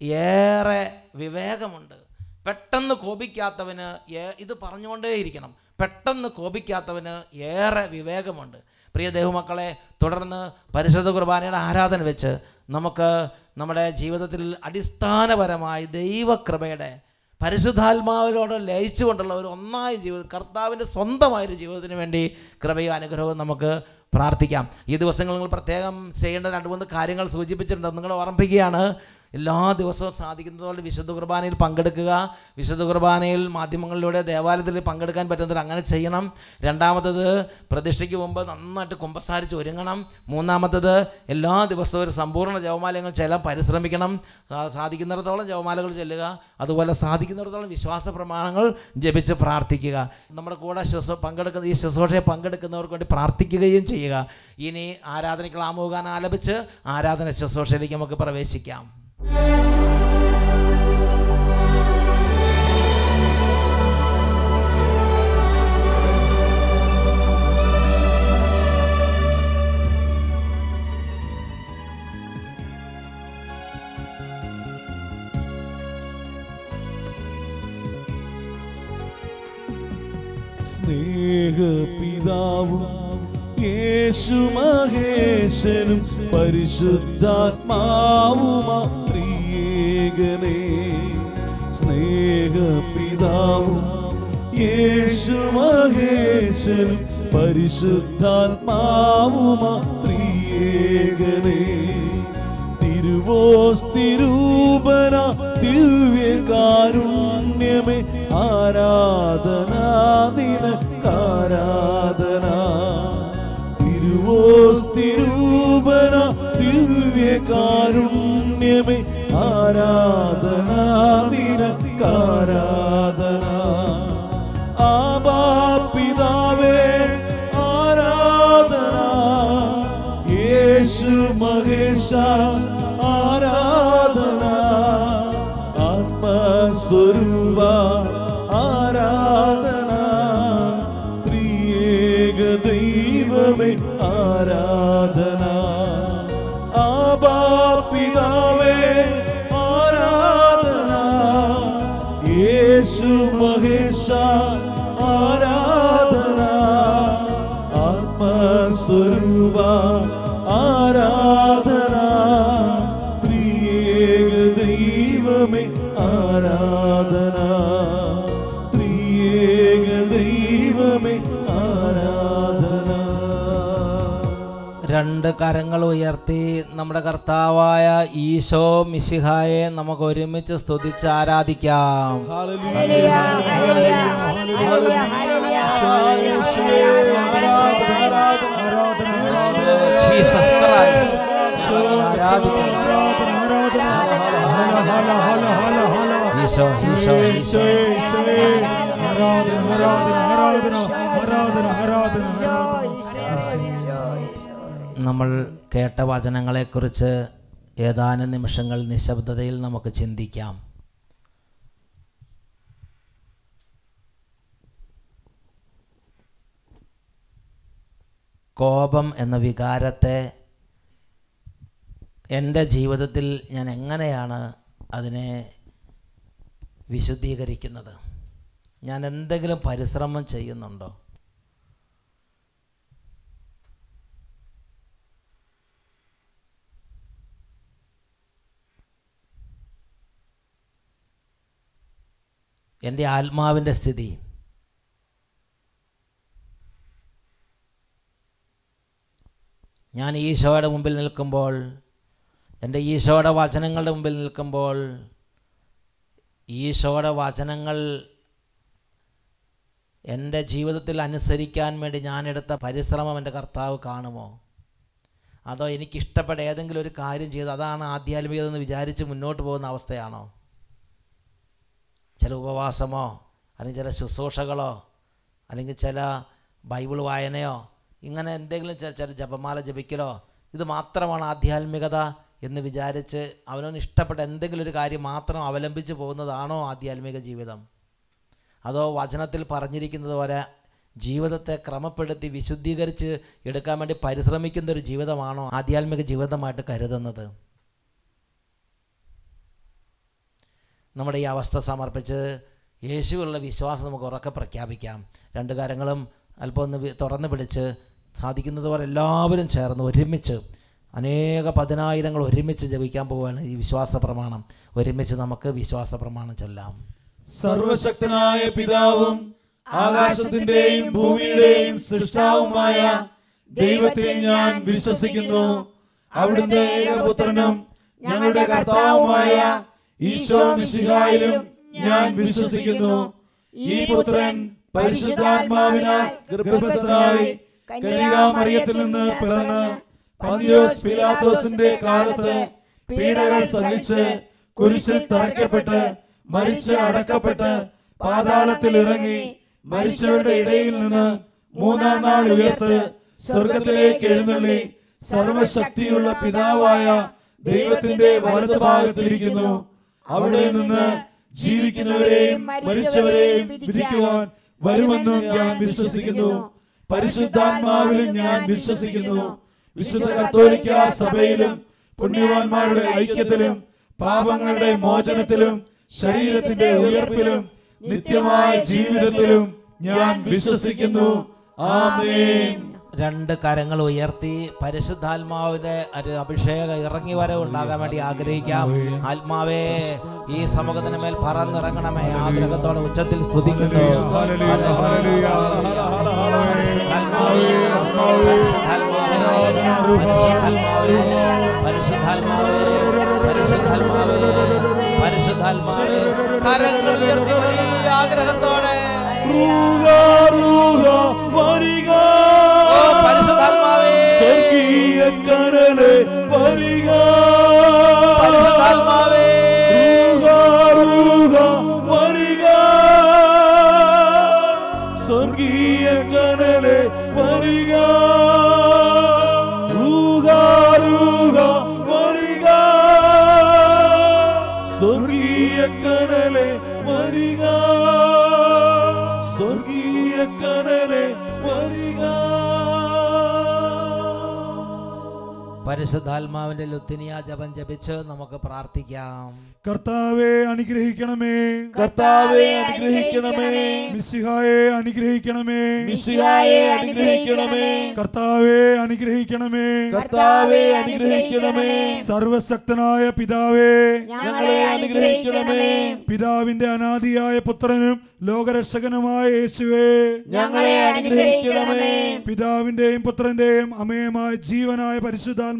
ഏറെ വിവേകമുണ്ട് പെട്ടെന്ന് കോപിക്കാത്തവന് ഏ- ഇത് പറഞ്ഞുകൊണ്ടേയിരിക്കണം പെട്ടെന്ന് കോപിക്കാത്തവന് ഏറെ വിവേകമുണ്ട് പ്രിയ ദൈവമക്കളെ തുടർന്ന് പരിശുദ്ധ കുർബാനയുടെ ആരാധന വെച്ച് നമുക്ക് നമ്മുടെ ജീവിതത്തിൽ അടിസ്ഥാനപരമായി ദൈവകൃപയുടെ പരിശുദ്ധാത്മാവിനോട് ലയിച്ചുകൊണ്ടുള്ള ഒരു ഒന്നായ ജീവിതം കർത്താവിൻ്റെ സ്വന്തമായൊരു ജീവിതത്തിന് വേണ്ടി കൃപയും അനുഗ്രഹവും നമുക്ക് പ്രാർത്ഥിക്കാം ഈ ദിവസങ്ങൾ നിങ്ങൾ പ്രത്യേകം ചെയ്യേണ്ട രണ്ട് മൂന്ന് കാര്യങ്ങൾ സൂചിപ്പിച്ചിട്ടുണ്ട് നിങ്ങൾ ഓർമ്മിപ്പിക്കുകയാണ് എല്ലാ ദിവസവും സാധിക്കുന്നതുപോലെ വിശുദ്ധ കുർബാനയിൽ പങ്കെടുക്കുക വിശുദ്ധ കുർബാനയിൽ മാധ്യമങ്ങളിലൂടെ ദേവാലയത്തിൽ പങ്കെടുക്കാൻ പറ്റുന്നവർ അങ്ങനെ ചെയ്യണം രണ്ടാമത്തത് പ്രതിഷ്ഠയ്ക്ക് മുമ്പ് നന്നായിട്ട് കുമ്പസാരിച്ച് ഒരുങ്ങണം മൂന്നാമത്തത് എല്ലാ ദിവസവും ഒരു സമ്പൂർണ്ണ ജവമാലയങ്ങൾ ചെല്ലാൻ പരിശ്രമിക്കണം സാ- സാധിക്കുന്നിടത്തോളം ജവമാലകൾ ചെല്ലുക അതുപോലെ സാധിക്കുന്നിടത്തോളം വിശ്വാസ പ്രമാണങ്ങൾ ജപിച്ച് പ്രാർത്ഥിക്കുക നമ്മുടെ കൂടെ ശുശ്രൂ പങ്കെടുക്കുന്ന ഈ ശുശ്രൂഷയെ പങ്കെടുക്കുന്നവർക്ക് വേണ്ടി പ്രാർത്ഥിക്കുകയും ചെയ്യുക ഇനി ആരാധനയ്ക്കുള്ള ആമുഖാൻ ആലപിച്ച് ആരാധന ശുശ്രൂഷയിലേക്ക് നമുക്ക് പ്രവേശിക്കാം സ്നേഹപിതാവും യേശു മഹേശനും പരിശുദ്ധാത്മാവുമാ പ്രിയേകനേ സ്നേഹപിതാവും യേശു മഹേശനും പരിശുദ്ധാത്മാവുമാ പ്രിയേകനേ തിരുവോസ്തിരൂപന ദിവ്യകാരുണ്യമേ ആരാധന നിനക്കാരാധന തിരുവോസ്തിരൂപന ദിവ്യകാരുണ്യമേ ആരാധന നിനക്കാരാധന ആബാ പിതാവേ ആരാധന യേശു മഹേശ ആരാധന ആത്മസ്വരൂപ ആരാധന പ്രിയേക ദൈവമേ ആരാധന ആബാ പിതാവേ ആരാധന യേശു മഹേശ ആരാധന ആത്മസ്വരൂപ ആരാധന പ്രിയേക ദൈവമേ ആരാധന പ്രിയേക ദൈവമേ ആരാധന രണ്ട് കരങ്ങൾ ഉയർത്തി നമ്മുടെ കർത്താവായ ഈശോ മിശിഹായെ നമുക്ക് ഒരുമിച്ച് സ്തുതിച്ച് ആരാധിക്കാം ഹല്ലേലൂയ, ഹല്ലേലൂയ, ഹല്ലേലൂയ, ജീസസ് ക്രൈസ്റ്റ് ആരാധിക്കുന്നു ആരാധന ഈശോ ഈശോ ഈശോ ആരാധന ആരാധന ആരാധന ആരാധന ആരാധന നമ്മൾ കേട്ട വചനങ്ങളെക്കുറിച്ച് ഏതാനും നിമിഷങ്ങൾ നിശബ്ദതയിൽ നമുക്ക് ചിന്തിക്കാം കോപം എന്ന വികാരത്തെ എൻ്റെ ജീവിതത്തിൽ ഞാൻ എങ്ങനെയാണ് അതിനെ വിശുദ്ധീകരിക്കുന്നത് ഞാൻ എന്തെങ്കിലും പരിശ്രമം ചെയ്യുന്നുണ്ടോ എൻ്റെ ആത്മാവിൻ്റെ സ്ഥിതി ഞാൻ ഈശോയുടെ മുമ്പിൽ നിൽക്കുമ്പോൾ എൻ്റെ ഈശോയുടെ വചനങ്ങളുടെ മുമ്പിൽ നിൽക്കുമ്പോൾ ഈശോയുടെ വചനങ്ങൾ എൻ്റെ ജീവിതത്തിൽ അനുസരിക്കാൻ വേണ്ടി ഞാനെടുത്ത പരിശ്രമം എൻ്റെ കർത്താവ് കാണുമോ അതോ എനിക്കിഷ്ടപ്പെട്ട ഏതെങ്കിലും ഒരു കാര്യം ചെയ്ത് അതാണ് ആധ്യാത്മികത എന്ന് വിചാരിച്ച് മുന്നോട്ട് പോകുന്ന അവസ്ഥയാണോ ചില ഉപവാസമോ അല്ലെങ്കിൽ ചില ശുശ്രൂഷകളോ അല്ലെങ്കിൽ ചില ബൈബിൾ വായനയോ ഇങ്ങനെ എന്തെങ്കിലും ചെ- ചില ജപമാല ജപിക്കലോ ഇത് മാത്രമാണ് ആധ്യാത്മികത എന്ന് വിചാരിച്ച് അവനവന് ഇഷ്ടപ്പെട്ട എന്തെങ്കിലും ഒരു കാര്യം മാത്രം അവലംബിച്ച് പോകുന്നതാണോ ആധ്യാത്മിക ജീവിതം അതോ വചനത്തിൽ പറഞ്ഞിരിക്കുന്നത് പോലെ ജീവിതത്തെ ക്രമപ്പെടുത്തി വിശുദ്ധീകരിച്ച് എടുക്കാൻ വേണ്ടി പരിശ്രമിക്കുന്ന ഒരു ജീവിതമാണോ ആധ്യാത്മിക ജീവിതമായിട്ട് കരുതുന്നത് നമ്മുടെ ഈ അവസ്ഥ സമർപ്പിച്ച് യേശുവിലുള്ള വിശ്വാസം നമുക്ക് ഉറക്കെ പ്രഖ്യാപിക്കാം രണ്ട് കാര്യങ്ങളും അല്പം ഒന്ന് വി- തുറന്ന് പിടിച്ച് സാധിക്കുന്നത് പോലെ എല്ലാവരും ചേർന്ന് ഒരുമിച്ച് അനേക പതിനായിരങ്ങൾ ഒരുമിച്ച് ജപിക്കാൻ പോവുകയാണ് ഈ വിശ്വാസ പ്രമാണം ഒരുമിച്ച് നമുക്ക് വിശ്വാസ പ്രമാണം ചൊല്ലാം സർവശക്തനായ പിതാവും ആകാശത്തിന്റെയും ഭൂമിയുടെയും സൃഷ്ടാവുമായ ദൈവത്തിൽ ഞാൻ വിശ്വസിക്കുന്നു അവിടുത്തെ ഏകപുത്രനും ഞങ്ങളുടെ കർത്താവുമായ ഈശോ മിശിഹായിലും ഞാൻ വിശ്വസിക്കുന്നു ഈ പുത്രൻ പരിശുദ്ധാത്മാവിനാൽ ഗർഭസ്ഥനായി കന്യകാമറിയത്തിൽ നിന്ന് പിറന്ന് പന്തിയോസ് പിലാത്തോസിന്റെ കാലത്ത് പീഡകൾ സഹിച്ച് കുരിശിൽ തറയ്ക്കപ്പെട്ട് മരിച്ച് അടക്കപ്പെട്ട് പാതാളത്തിൽ ഇറങ്ങി മരിച്ചവരുടെ ഇടയിൽ നിന്ന് മൂന്നാം നാൾ ഉയർത്ത് സ്വർഗത്തിലേക്ക് എഴുന്നള്ളി സർവശക്തിയുള്ള പിതാവായ ദൈവത്തിന്റെ വലതുഭാഗത്തിരിക്കുന്നു അവിടെ നിന്ന് ജീവിക്കുന്നവരെയും മരിച്ചവരെയും വിധിക്കുവാൻ വരുമെന്നും ഞാൻ വിശ്വസിക്കുന്നു പരിശുദ്ധാത്മാവിലും ഞാൻ വിശ്വസിക്കുന്നു വിശുദ്ധ കത്തോലിക്ക സഭയിലും പുണ്യവാന്മാരുടെ ഐക്യത്തിലും പാപങ്ങളുടെ മോചനത്തിലും ശരീരത്തിന്റെ ഉയർപ്പിലും നിത്യമായ ജീവിതത്തിലും ഞാൻ വിശ്വസിക്കുന്നു ആമേൻ രണ്ട് കരങ്ങൾ ഉയർത്തി പരിശുദ്ധാത്മാവിന്റെ ഒരു അഭിഷേകം ഇറങ്ങി വരവ് ഉണ്ടാകാൻ വേണ്ടി ആഗ്രഹിക്കാം ആത്മാവേ ഈ സമൂഹത്തിന് മേൽ പറന്നിറങ്ങണമേ ആഗ്രഹത്തോടെ ഉച്ചത്തിൽ സ്തുതിക്കുന്നു ഹല്ലേലൂയ, ഹല്ലേലൂയ, പരിശുദ്ധാത്മാവേ, പരിശുദ്ധാത്മാവേ, പരിശുദ്ധാത്മാവേ, പരിശുദ്ധാത്മാവേ, പരിശുദ്ധാത്മാവേ, പരിശുദ്ധാത്മാവേ കരങ്ങൾ ഉയർത്തി വലിയ ആഗ്രഹത്തോടെ റൂഹ, റൂഹ, വരിക. ഓ പരിശുദ്ധാത്മാവേ സ്വർഗീയ കരളെ വരിക. പരിശുദ്ധാത്മാവേ റൂഹ, റൂഹ, വരിക. സ്വർഗീയ കരളെ വരിക. റൂഹ, റൂഹ, വരിക. സ്വർഗീയ കരളെ വരിക സ്വർഗീയ കരളെ വരിക പരിശുദ്ധാത്മാവിന്റെ ലുത്തിനിയ ജപം ജപിച്ച് നമുക്ക് പ്രാർത്ഥിക്കാം കർത്താവെ അനുഗ്രഹിക്കണമേ കർത്താവേ അനുഗ്രഹിക്കണമേ മിശിഹായെ അനുഗ്രഹിക്കണമേ മിശിഹായെ അനുഗ്രഹിക്കണമേ കർത്താവെ അനുഗ്രഹിക്കണമേ കർത്താവേ അനുഗ്രഹിക്കണമേ സർവശക്തനായ പിതാവേ ഞങ്ങളെ അനുഗ്രഹിക്കണമേ പിതാവിന്റെ അനാദിയായ പുത്രനും ലോകരക്ഷകനുമായ യേശുവേ ഞങ്ങളെ അനുഗ്രഹിക്കണമേ പിതാവിന്റെയും പുത്രന്റെയും അമേയമായ ജീവനായ പരിശുദ്ധാത്മാ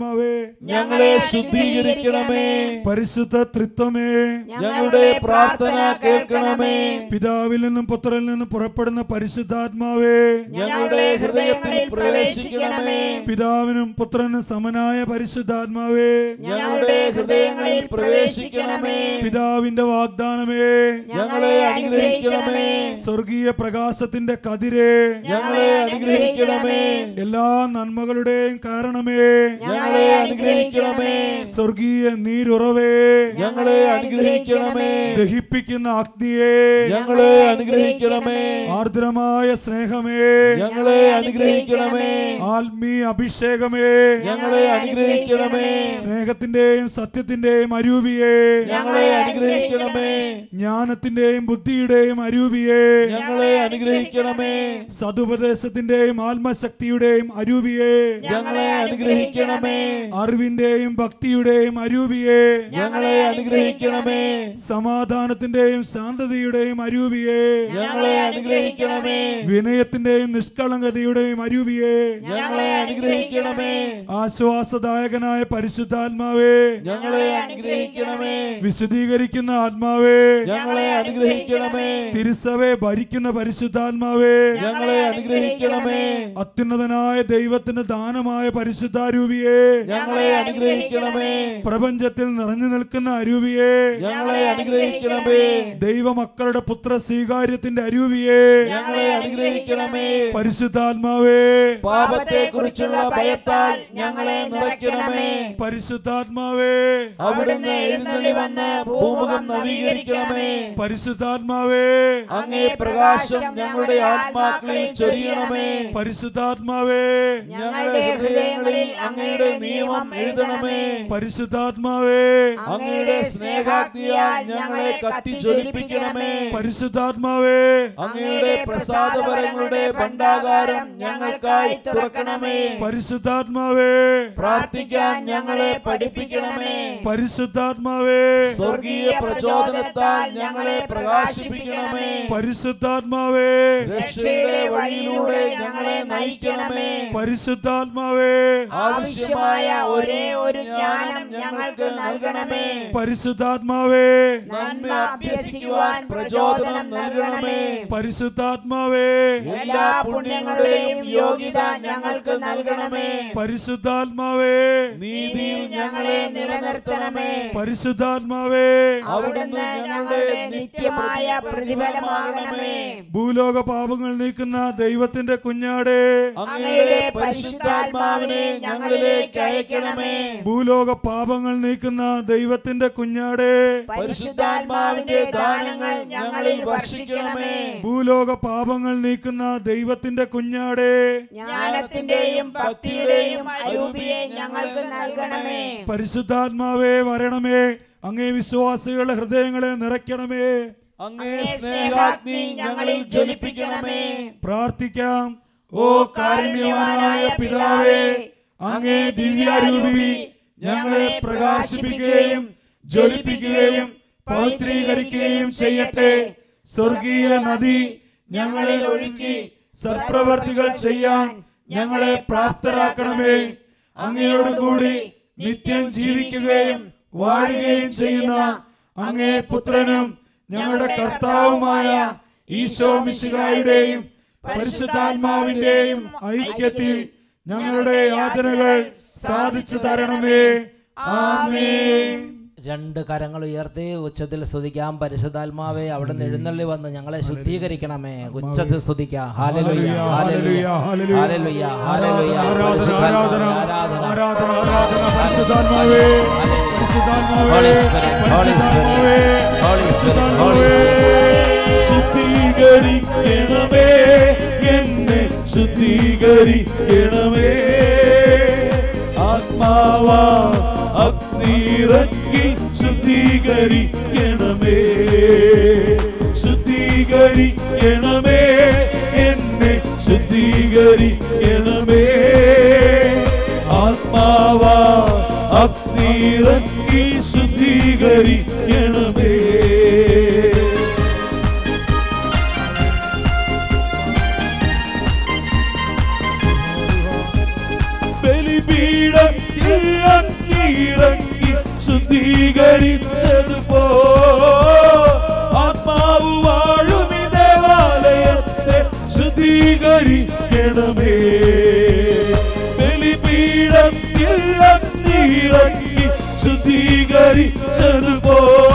പരിശുദ്ധാത്മാവേ ഞങ്ങളെ ശുദ്ധീകരിക്കണമേ പരിശുദ്ധ ത്രിത്വമേ ഞങ്ങളുടെ പ്രാർത്ഥന കേൾക്കണമേ പിതാവിൽ നിന്നും പുത്രനിൽ നിന്നും പുറപ്പെടുന്ന പരിശുദ്ധാത്മാവേ ഞങ്ങളുടെ ഹൃദയത്തിൽ പ്രവേശിക്കണമേ പിതാവിനും പുത്രനും സമനായ പരിശുദ്ധാത്മാവേ ഞങ്ങളുടെ ഹൃദയങ്ങളിൽ പ്രവേശിക്കണമേ പിതാവിന്റെ വാഗ്ദാനമേ ഞങ്ങളെ അനുഗ്രഹിക്കണമേ സ്വർഗീയ പ്രകാശത്തിന്റെ കതിരേ ഞങ്ങളെ അനുഗ്രഹിക്കണമേ എല്ലാ നന്മകളുടെയും കാരണമേ ഞങ്ങളെ അനുഗ്രഹിക്കണമേ സ്വർഗീയ നീരുറവേ ഞങ്ങളെ അനുഗ്രഹിക്കണമേ ദഹിപ്പിക്കുന്ന അഗ്നിയെ ഞങ്ങളെ അനുഗ്രഹിക്കണമേ ആർദ്രമായ സ്നേഹമേ ഞങ്ങളെ അനുഗ്രഹിക്കണമേ ആത്മീയ അഭിഷേകമേ ഞങ്ങളെ അനുഗ്രഹിക്കണമേ സ്നേഹത്തിന്റെയും സത്യത്തിന്റെയും അരൂപിയെ ഞങ്ങളെ അനുഗ്രഹിക്കണമേ ജ്ഞാനത്തിന്റെയും ബുദ്ധിയുടെയും അരൂപിയെ ഞങ്ങളെ അനുഗ്രഹിക്കണമേ സതുപദേശത്തിന്റെയും ആത്മശക്തിയുടെയും അരൂപിയെ ഞങ്ങളെ അനുഗ്രഹിക്കണമേ അറിവിന്റെയും ഭക്തിയുടെയും അരൂപിയെ ഞങ്ങളെ അനുഗ്രഹിക്കണമേ സമാധാനത്തിന്റെയും ശാന്തതയുടെയും അരൂപിയെ ഞങ്ങളെ അനുഗ്രഹിക്കണമേ വിനയത്തിന്റെയും നിഷ്കളങ്കതയുടെയും അരൂപിയെ ഞങ്ങളെ അനുഗ്രഹിക്കണമേ ആശ്വാസദായകനായ പരിശുദ്ധാത്മാവേ ഞങ്ങളെ അനുഗ്രഹിക്കണമേ വിശദീകരിക്കുന്ന ആത്മാവേ ഞങ്ങളെ അനുഗ്രഹിക്കണമേ തിരുസഭയെ ഭരിക്കുന്ന പരിശുദ്ധാത്മാവേ ഞങ്ങളെ അനുഗ്രഹിക്കണമേ അത്യുന്നതനായ ദൈവത്തിന് ദാനമായ പരിശുദ്ധാരൂപിയെ ഞങ്ങളെ അനുഗ്രഹിക്കണമേ പ്രപഞ്ചത്തിൽ നിറഞ്ഞു നിൽക്കുന്ന അരൂപിയെ ഞങ്ങളെ അനുഗ്രഹിക്കണമേ ദൈവമക്കളുടെ പുത്ര സ്വീകാര്യത്തിന്റെ അരൂപിയെ ഞങ്ങളെ അനുഗ്രഹിക്കണമേ പരിശുദ്ധാത്മാവേ പാപത്തെ കുറിച്ചുള്ള ഭയത്താൽ ഞങ്ങളെ നിറയ്ക്കണമേ പരിശുദ്ധാത്മാവേ അവിടുന്ന് എഴുന്നള്ളി വന്ന് ഭൂമുഖം നവീകരിക്കണമേ പരിശുദ്ധാത്മാവേ അങ്ങേ പ്രകാശം ഞങ്ങളുടെ ആത്മാക്കളിൽ ചൊരിയണമേ പരിശുദ്ധാത്മാവേ ഞങ്ങളുടെ ഹൃദയങ്ങളിൽ അങ്ങയുടെ നിയമം എഴുതണമേ പരിശുദ്ധാത്മാവേ അങ്ങയുടെ സ്നേഹാഗ്നിയാൽ ഞങ്ങളെ കത്തി ജ്വലിപ്പിക്കണമേ പരിശുദ്ധാത്മാവേ അങ്ങയുടെ പ്രസാദപരങ്ങളുടെ ഭണ്ഡാകാരം ഞങ്ങൾക്കായി തുറക്കണമേ പരിശുദ്ധാത്മാവേ പ്രാർത്ഥിക്കാൻ ഞങ്ങളെ പഠിപ്പിക്കണമേ പരിശുദ്ധാത്മാവേ സ്വർഗീയ പ്രചോദനത്താൽ ഞങ്ങളെ പ്രകാശിപ്പിക്കണമേ പരിശുദ്ധാത്മാവേ രക്ഷയുടെ വഴിയിലൂടെ ഞങ്ങളെ നയിക്കണമേ പരിശുദ്ധാത്മാവേ ആവശ്യമായ ഒരേ ഒരു ജ്ഞാനം ഞങ്ങൾക്ക് നൽകണമേ പരിശുദ്ധാത്മാവേ നന്മ അഭ്യസിക്കുവാൻ പ്രചോദനം നൽകണമേ പരിശുദ്ധാത്മാവേ എല്ലാ പുണ്യങ്ങളുടെയും യോഗ്യത ഞങ്ങൾക്ക് നൽകണമേ പരിശുദ്ധാത്മാവേ നീതിയിൽ ഞങ്ങളെ നിലനിർത്തണമേ പരിശുദ്ധാത്മാവേ അവിടുന്ന് ഞങ്ങളുടെ നിത്യമായ പ്രതിഫലമാകണമേ ഭൂലോക പാപങ്ങൾ നീക്കുന്ന ദൈവത്തിന്റെ കുഞ്ഞാടേ അങ്ങയുടെ പരിശുദ്ധാത്മാവിനെ ഞങ്ങളിലേക്ക് അയക്കണമേ ഭൂലോക പാപങ്ങൾ നീക്കുന്ന ദൈവത്തിന്റെ കുഞ്ഞാടേ പരിശുദ്ധാത്മാവിന്റെ ദാനങ്ങൾ ഞങ്ങളിൽ വർഷിക്കണമേ ഭൂലോക പാപങ്ങൾ നീക്കുന്ന ദൈവത്തിന്റെ കുഞ്ഞാടേ ജ്ഞാനത്തിന്റെയും ഭക്തിയുടെയും അരൂപിയെ ഞങ്ങൾക്ക് നൽകണമേ പരിശുദ്ധാത്മാവേ വരണമേ അങ്ങേ വിശ്വാസികളുടെ ഹൃദയങ്ങളെ നിറയ്ക്കണമേ അങ്ങേ സ്നേഹാഗ്നി ഞങ്ങളിൽ ജ്വലിപ്പിക്കണമേ പ്രാർത്ഥിക്കാം ഓ കാരുണ്യവാനായ പിതാവേ അങ്ങേ ദിവ്യാരൂപി ഞങ്ങളെ പ്രകാശിപ്പിക്കുകയും ജ്വലിപ്പിക്കുകയും പവിത്രീകരിക്കുകയും ചെയ്യട്ടെ സ്വർഗീയ നദി ഞങ്ങളിൽ ഒഴുക്കി സത്പ്രവർത്തികൾ ചെയ്യാൻ ഞങ്ങളെ പ്രാപ്തരാക്കണമേ അങ്ങയോട് കൂടി നിത്യം ജീവിക്കുകയും വാഴുകയും ചെയ്യുന്ന അങ്ങേ പുത്രനും ഞങ്ങളുടെ കർത്താവുമായ ഈശോ മിശിഹായുടെയും പരിശുദ്ധാത്മാവിന്റെയും ഐക്യത്തിൽ ഞങ്ങളുടെ യാതനകൾ സാധിച്ചു തരണമേ ആമേൻ രണ്ട് കരങ്ങൾ ഉയർത്തി ഉച്ചത്തിൽ സ്തുതിക്കാം പരിശുദ്ധാത്മാവേ അവിടെ നിന്ന് എഴുന്നള്ളി വന്ന് ഞങ്ങളെ ശുദ്ധീകരിക്കണമേ ഉച്ചത്തിൽ സ്തുതിക്കാം ഹാലലുയ ഹല്ലേലൂയ, ഹല്ലേലൂയ, ഹാലലുയ ഹാലലുയ ആരാധന, പരിശുദ്ധാത്മാവേ, ആരാധന, ആരാധന ആരാധന, ആരാധന, പരിശുദ്ധാത്മാവേ, പരിശുദ്ധാത്മാവേ, Holy Spirit, Holy Spirit, പരിശുദ്ധാത്മാവേ, Holy Spirit, Holy പരിശുദ്ധാത്മാവേ, ശുദ്ധീകരിക്കണമേ എന്നെ ശുദ്ധീകരിക്കണമേ ആത്മാവാ അഗ്നിറക്കി ശുദ്ധീകരിക്കണമേ ശുദ്ധീകരിക്കണമേ എന്നെ ശുദ്ധീകരിക്കണമേ ആത്മാവാ അഗ്നിറക്കി ശുദ്ധീകരിക്കണമേ ബലിപീഠത്തിൽ അഗ്നിറങ്ങി ശുദ്ധീകരിച്ചതുപോ ആത്മാവ് വാഴും ഈ ദേവാലയത്തെ ശുദ്ധീകരിക്കണമേ ബലിപീഠത്തിൽ അഗ്നിറങ്ങി ശുദ്ധീകരിച്ചതുപോ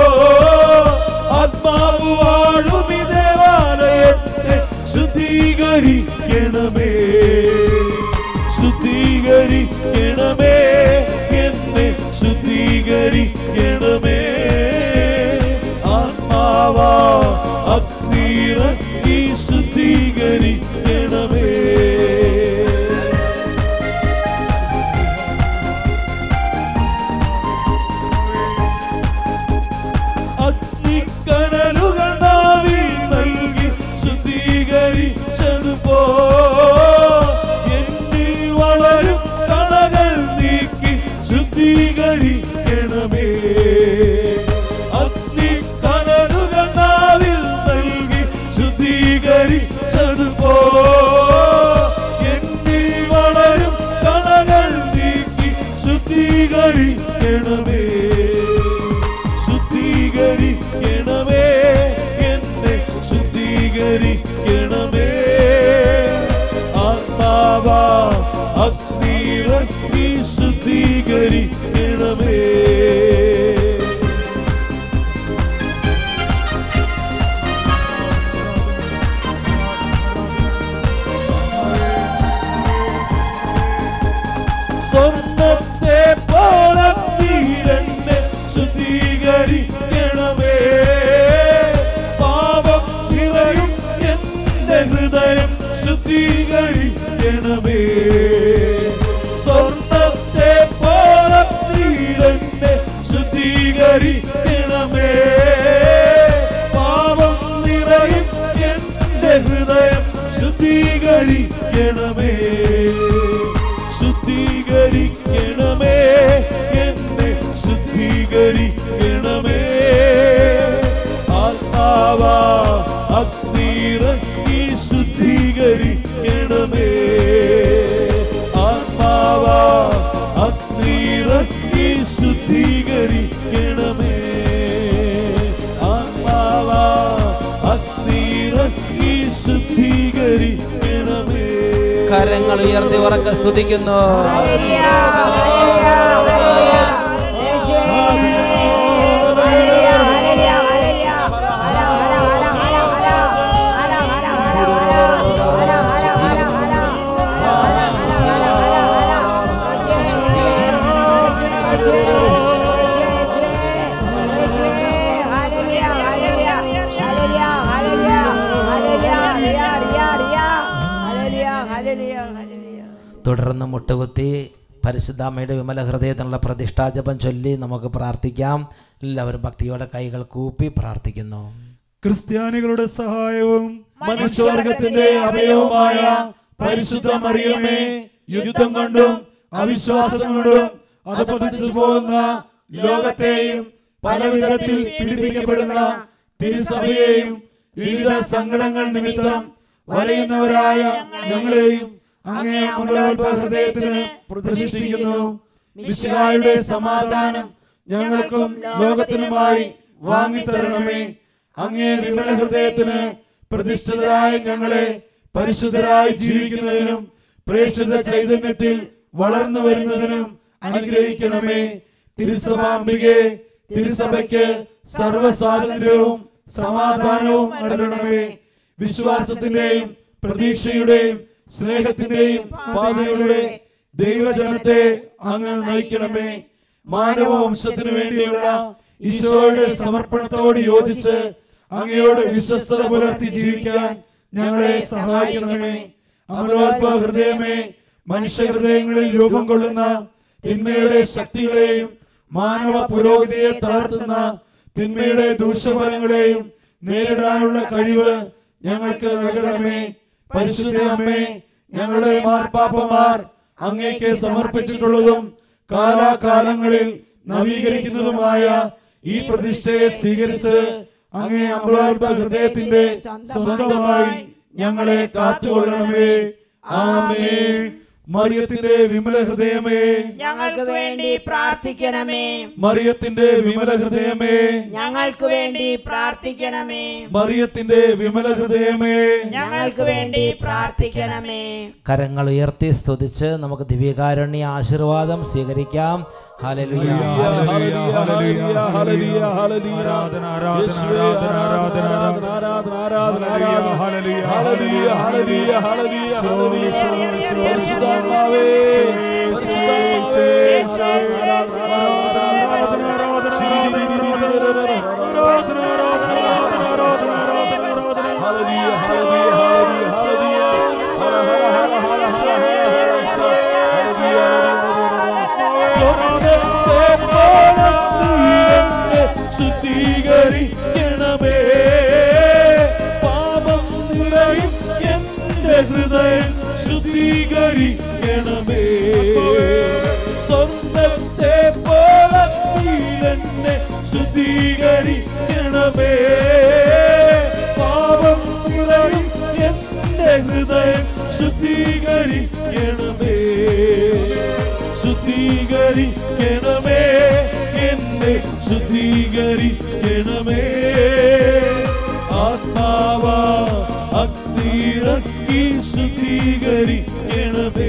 ആത്മാവ് വാഴും ഈ ദേവാലയത്തെ ശുദ്ധീകരിക്കണമേ ശുദ്ധീകരിക്കണമേ എന്നെ ശുദ്ധീകരിക്കണമേ ആത്മാവാ അഗ്നിറങ്ങി ശുദ്ധീകരിക്കണമേ അഗ്നിക്കണലുകൾ നാവിൽ നൽകി ശുദ്ധീകരിച്ചതുപോ എന്നിൽ വളരും കളകൾ നീക്കി ശുദ്ധീകരിക്കണമേ അഗ്നിക്കണലുകൾ നാവിൽ നൽകി ശുദ്ധീകരിച്ചതുപോ എന്നിൽ വളരും കളകൾ നീക്കി ശുദ്ധീകരിക്കണമേ ശുദ്ധീകരിക്കണമേ എന്നെ ശുദ്ധീകരിക്കണമേ ആത്മാവാ അഗ്നിറങ്ങി ശുദ്ധീകരിക്കണമേ സ്വർണ്ണത്തെ പോലീരന്നെ ശുദ്ധീകരിക്കണമേ പാപം നിറയും എന്റെ ഹൃദയം ശുദ്ധീകരിക്കണമേ സ്വർണ്ണത്തെ പോലീരന്നെ ശുദ്ധീകരിക്കണമേ പാപം നിറയും എന്റെ ഹൃദയം ശുദ്ധീകരിക്കണമേ ശുദ്ധീകരിക്കണമേ എന്നെ ശുദ്ധീകരിക്കണമേ ആത്മാവാ അഗ്നിറങ്ങി ശുദ്ധീകരിക്കണമേ ആത്മാവാ അഗ്നിറങ്ങി ശുദ്ധീകരിക്കണമേ ആത്മാവാ അഗ്നിറങ്ങി ശുദ്ധീകരിക്കണമേ കരങ്ങൾ ഉയർത്തി ഉറക്കെ സ്തുതിക്കുന്നു തുടർന്ന് മുട്ടുകുത്തി പരിശുദ്ധാമ്മയുടെ വിമല ഹൃദയത്തിനുള്ള പ്രതിഷ്ഠാജപം ചൊല്ലി നമുക്ക് പ്രാർത്ഥിക്കാം എല്ലാവരും ഭക്തിയോടെ കൈകൾ കൂപ്പി പ്രാർത്ഥിക്കുന്നു ക്രിസ്ത്യാനികളുടെ സഹായവും മനുഷ്യവർഗത്തിന്റെ അഭയവുമായ പരിശുദ്ധ മറിയമേ യുദ്ധം കൊണ്ടും അവിശ്വാസം കൊണ്ടും അത് പതിച്ചു പോകുന്ന ലോകത്തെയും പല വിധത്തിൽ പീഡിപ്പിക്കപ്പെടുന്ന തിരുസഭയെയും വിവിധ സങ്കടങ്ങൾ നിമിത്തം വലയുന്നവരായ ഞങ്ങളെയും അങ്ങേ അമലോത്ഭ ഹൃദയത്തിന് പ്രതിഷ്ഠിക്കുന്നു വിശുകായുടെ സമാധാനം ഞങ്ങൾക്കും ലോകത്തിനുമായി വാങ്ങിത്തരണമേ അങ്ങേ വിമല ഹൃദയത്തിന് പ്രതിഷ്ഠിതരായ ഞങ്ങളെ പരിശുദ്ധരായി ജീവിക്കുന്നതിനും പ്രേക്ഷിത ചൈതന്യത്തിൽ വളർന്നു വരുന്നതിനും അനുഗ്രഹിക്കണമേ തിരുസഭാംബികെ തിരുസഭയ്ക്ക് സർവ്വ സ്വാതന്ത്ര്യവും സമാധാനവും അരുളണമേ വിശ്വാസത്തിന്റെയും പ്രതീക്ഷയുടെയും സ്നേഹത്തിന്റെയും പാതയുടെ ദൈവജനത്തെ അങ്ങ് നയിക്കണമേ മാനവവംശത്തിനു വേണ്ടിയുള്ള ഈശോയുടെ സമർപ്പണത്തോട് യോജിച്ച് അങ്ങയോട് വിശ്വസ്തത പുലർത്തി ജീവിക്കാൻ ഞങ്ങളെ സഹായിക്കണമേ അമലോത്ഭവ ഹൃദയമേ മനുഷ്യഹൃദയങ്ങളിൽ രൂപം കൊള്ളുന്ന തിന്മയുടെ ശക്തികളെയും മാനവ പുരോഗതിയെ തളർത്തുന്ന തിന്മയുടെ ദൂഷ്യഫലങ്ങളെയും നേരിടാനുള്ള കഴിവ് ഞങ്ങൾക്ക് നൽകണമേ പരിശുദ്ധ അമ്മേ ഞങ്ങളുടെ മാർപ്പാപ്പമാർ അങ്ങേക്ക് സമർപ്പിച്ചിട്ടുള്ളതും കാലാകാലങ്ങളിൽ നവീകരിക്കുന്നതുമായ ഈ പ്രതിഷ്ഠയെ സ്വീകരിച്ച് അങ്ങേ അമലോത്ഭ ഹൃദയത്തിന്റെ സ്വന്തമായി ഞങ്ങളെ കാത്തുകൊള്ളണമേ ആമേ മറിയത്തിന്റെ വിമല ഹൃദയമേ ഞങ്ങൾക്ക് വേണ്ടി പ്രാർത്ഥിക്കണമേ മറിയത്തിന്റെ വിമല ഹൃദയമേ ഞങ്ങൾക്ക് വേണ്ടി പ്രാർത്ഥിക്കണമേ മറിയത്തിന്റെ വിമല ഹൃദയമേ ഞങ്ങൾക്ക് വേണ്ടി പ്രാർത്ഥിക്കണമേ കരങ്ങൾ ഉയർത്തി സ്തുതിച്ച് നമുക്ക് ദിവ്യകാരുണ്യ ആശീർവാദം സ്വീകരിക്കാം ഹല്ലേലൂയ ഹല്ലേലൂയ, ഹല്ലേലൂയ, ഹല്ലേലൂയ, ഹല്ലേലൂയ. ആരാധന, ആരാധന, യേശുവേ, ആരാധന, ആരാധന, ആരാധന, ആരാധന, ആരാധന, ആരാധന. ഹല്ലേലൂയ, ഹല്ലേലൂയ, ഹല്ലേലൂയ, ഹല്ലേലൂയ, ഹല്ലേലൂയ. പരിശുദ്ധാത്മാവേ, പരിശുദ്ധാത്മാവേ, ആരാധന, ആരാധന, ആരാധന. ഹല്ലേലൂയ, ഹല്ലേലൂയ, ഹല്ലേലൂയ, ഹല്ലേലൂയ. ഹര, ഹര, ഹര, ഹര, ഹര, ഹര, ഹര, ഹര. ഹല്ലേലൂയ, ഹല്ലേലൂയ. സ്വർഗ്ഗത്തെ പോലെ നീ ശുദ്ധീകരിക്കണമേ പാപം നിറയും എന്റെ ഹൃദയം ശുദ്ധീകരിക്കണമേ സ്വർഗത്തെ പോലെ നീലെന്നെ ശുദ്ധീകരിക്കണമേ പാപം നിറയും എന്റെ ഹൃദയം ശുദ്ധീകരിക്കണമേ ശുദ്ധീകരിക്കണമേ എന്നെ ശുദ്ധീകരിക്കണമേ ആത്മാവ അഗ്നിറക്കി ശുദ്ധീകരിക്കണമേ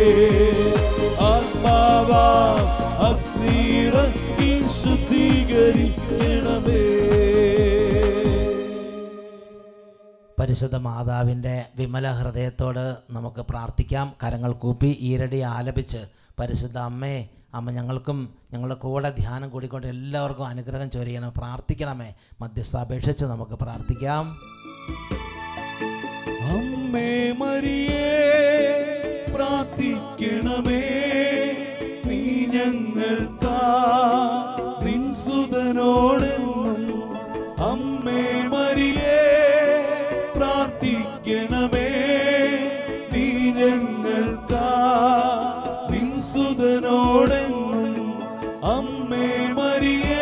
ആത്മാവ അഗ്നിറക്കി ശുദ്ധീകരിക്കണമേ പരിശുദ്ധ മാതാവിൻ്റെ വിമല ഹൃദയത്തോട് നമുക്ക് പ്രാർത്ഥിക്കാം കരങ്ങൾ കൂപ്പി ഈരടി ആലപിച്ച് പരിശുദ്ധ അമ്മേ അമ്മ ഞങ്ങൾക്കും ഞങ്ങളുടെ കൂടെ ധ്യാനം കൂടിക്കൊണ്ട് എല്ലാവർക്കും അനുഗ്രഹം ചൊരിയണം പ്രാർത്ഥിക്കണമേ മധ്യസ്ഥാപേക്ഷിച്ച് നമുക്ക് പ്രാർത്ഥിക്കാം അമ്മേ മരിയേ പ്രാർത്ഥിക്കണമേ നീ ഞങ്ങൾക്കാ നിൻ സുതനോടെന്നും അമ്മേ മരിയേ പ്രാർത്ഥിക്കണമേ നീ ഞങ്ങൾക്കാ നിൻ സുതനോടെന്നും അമ്മേ മരിയേ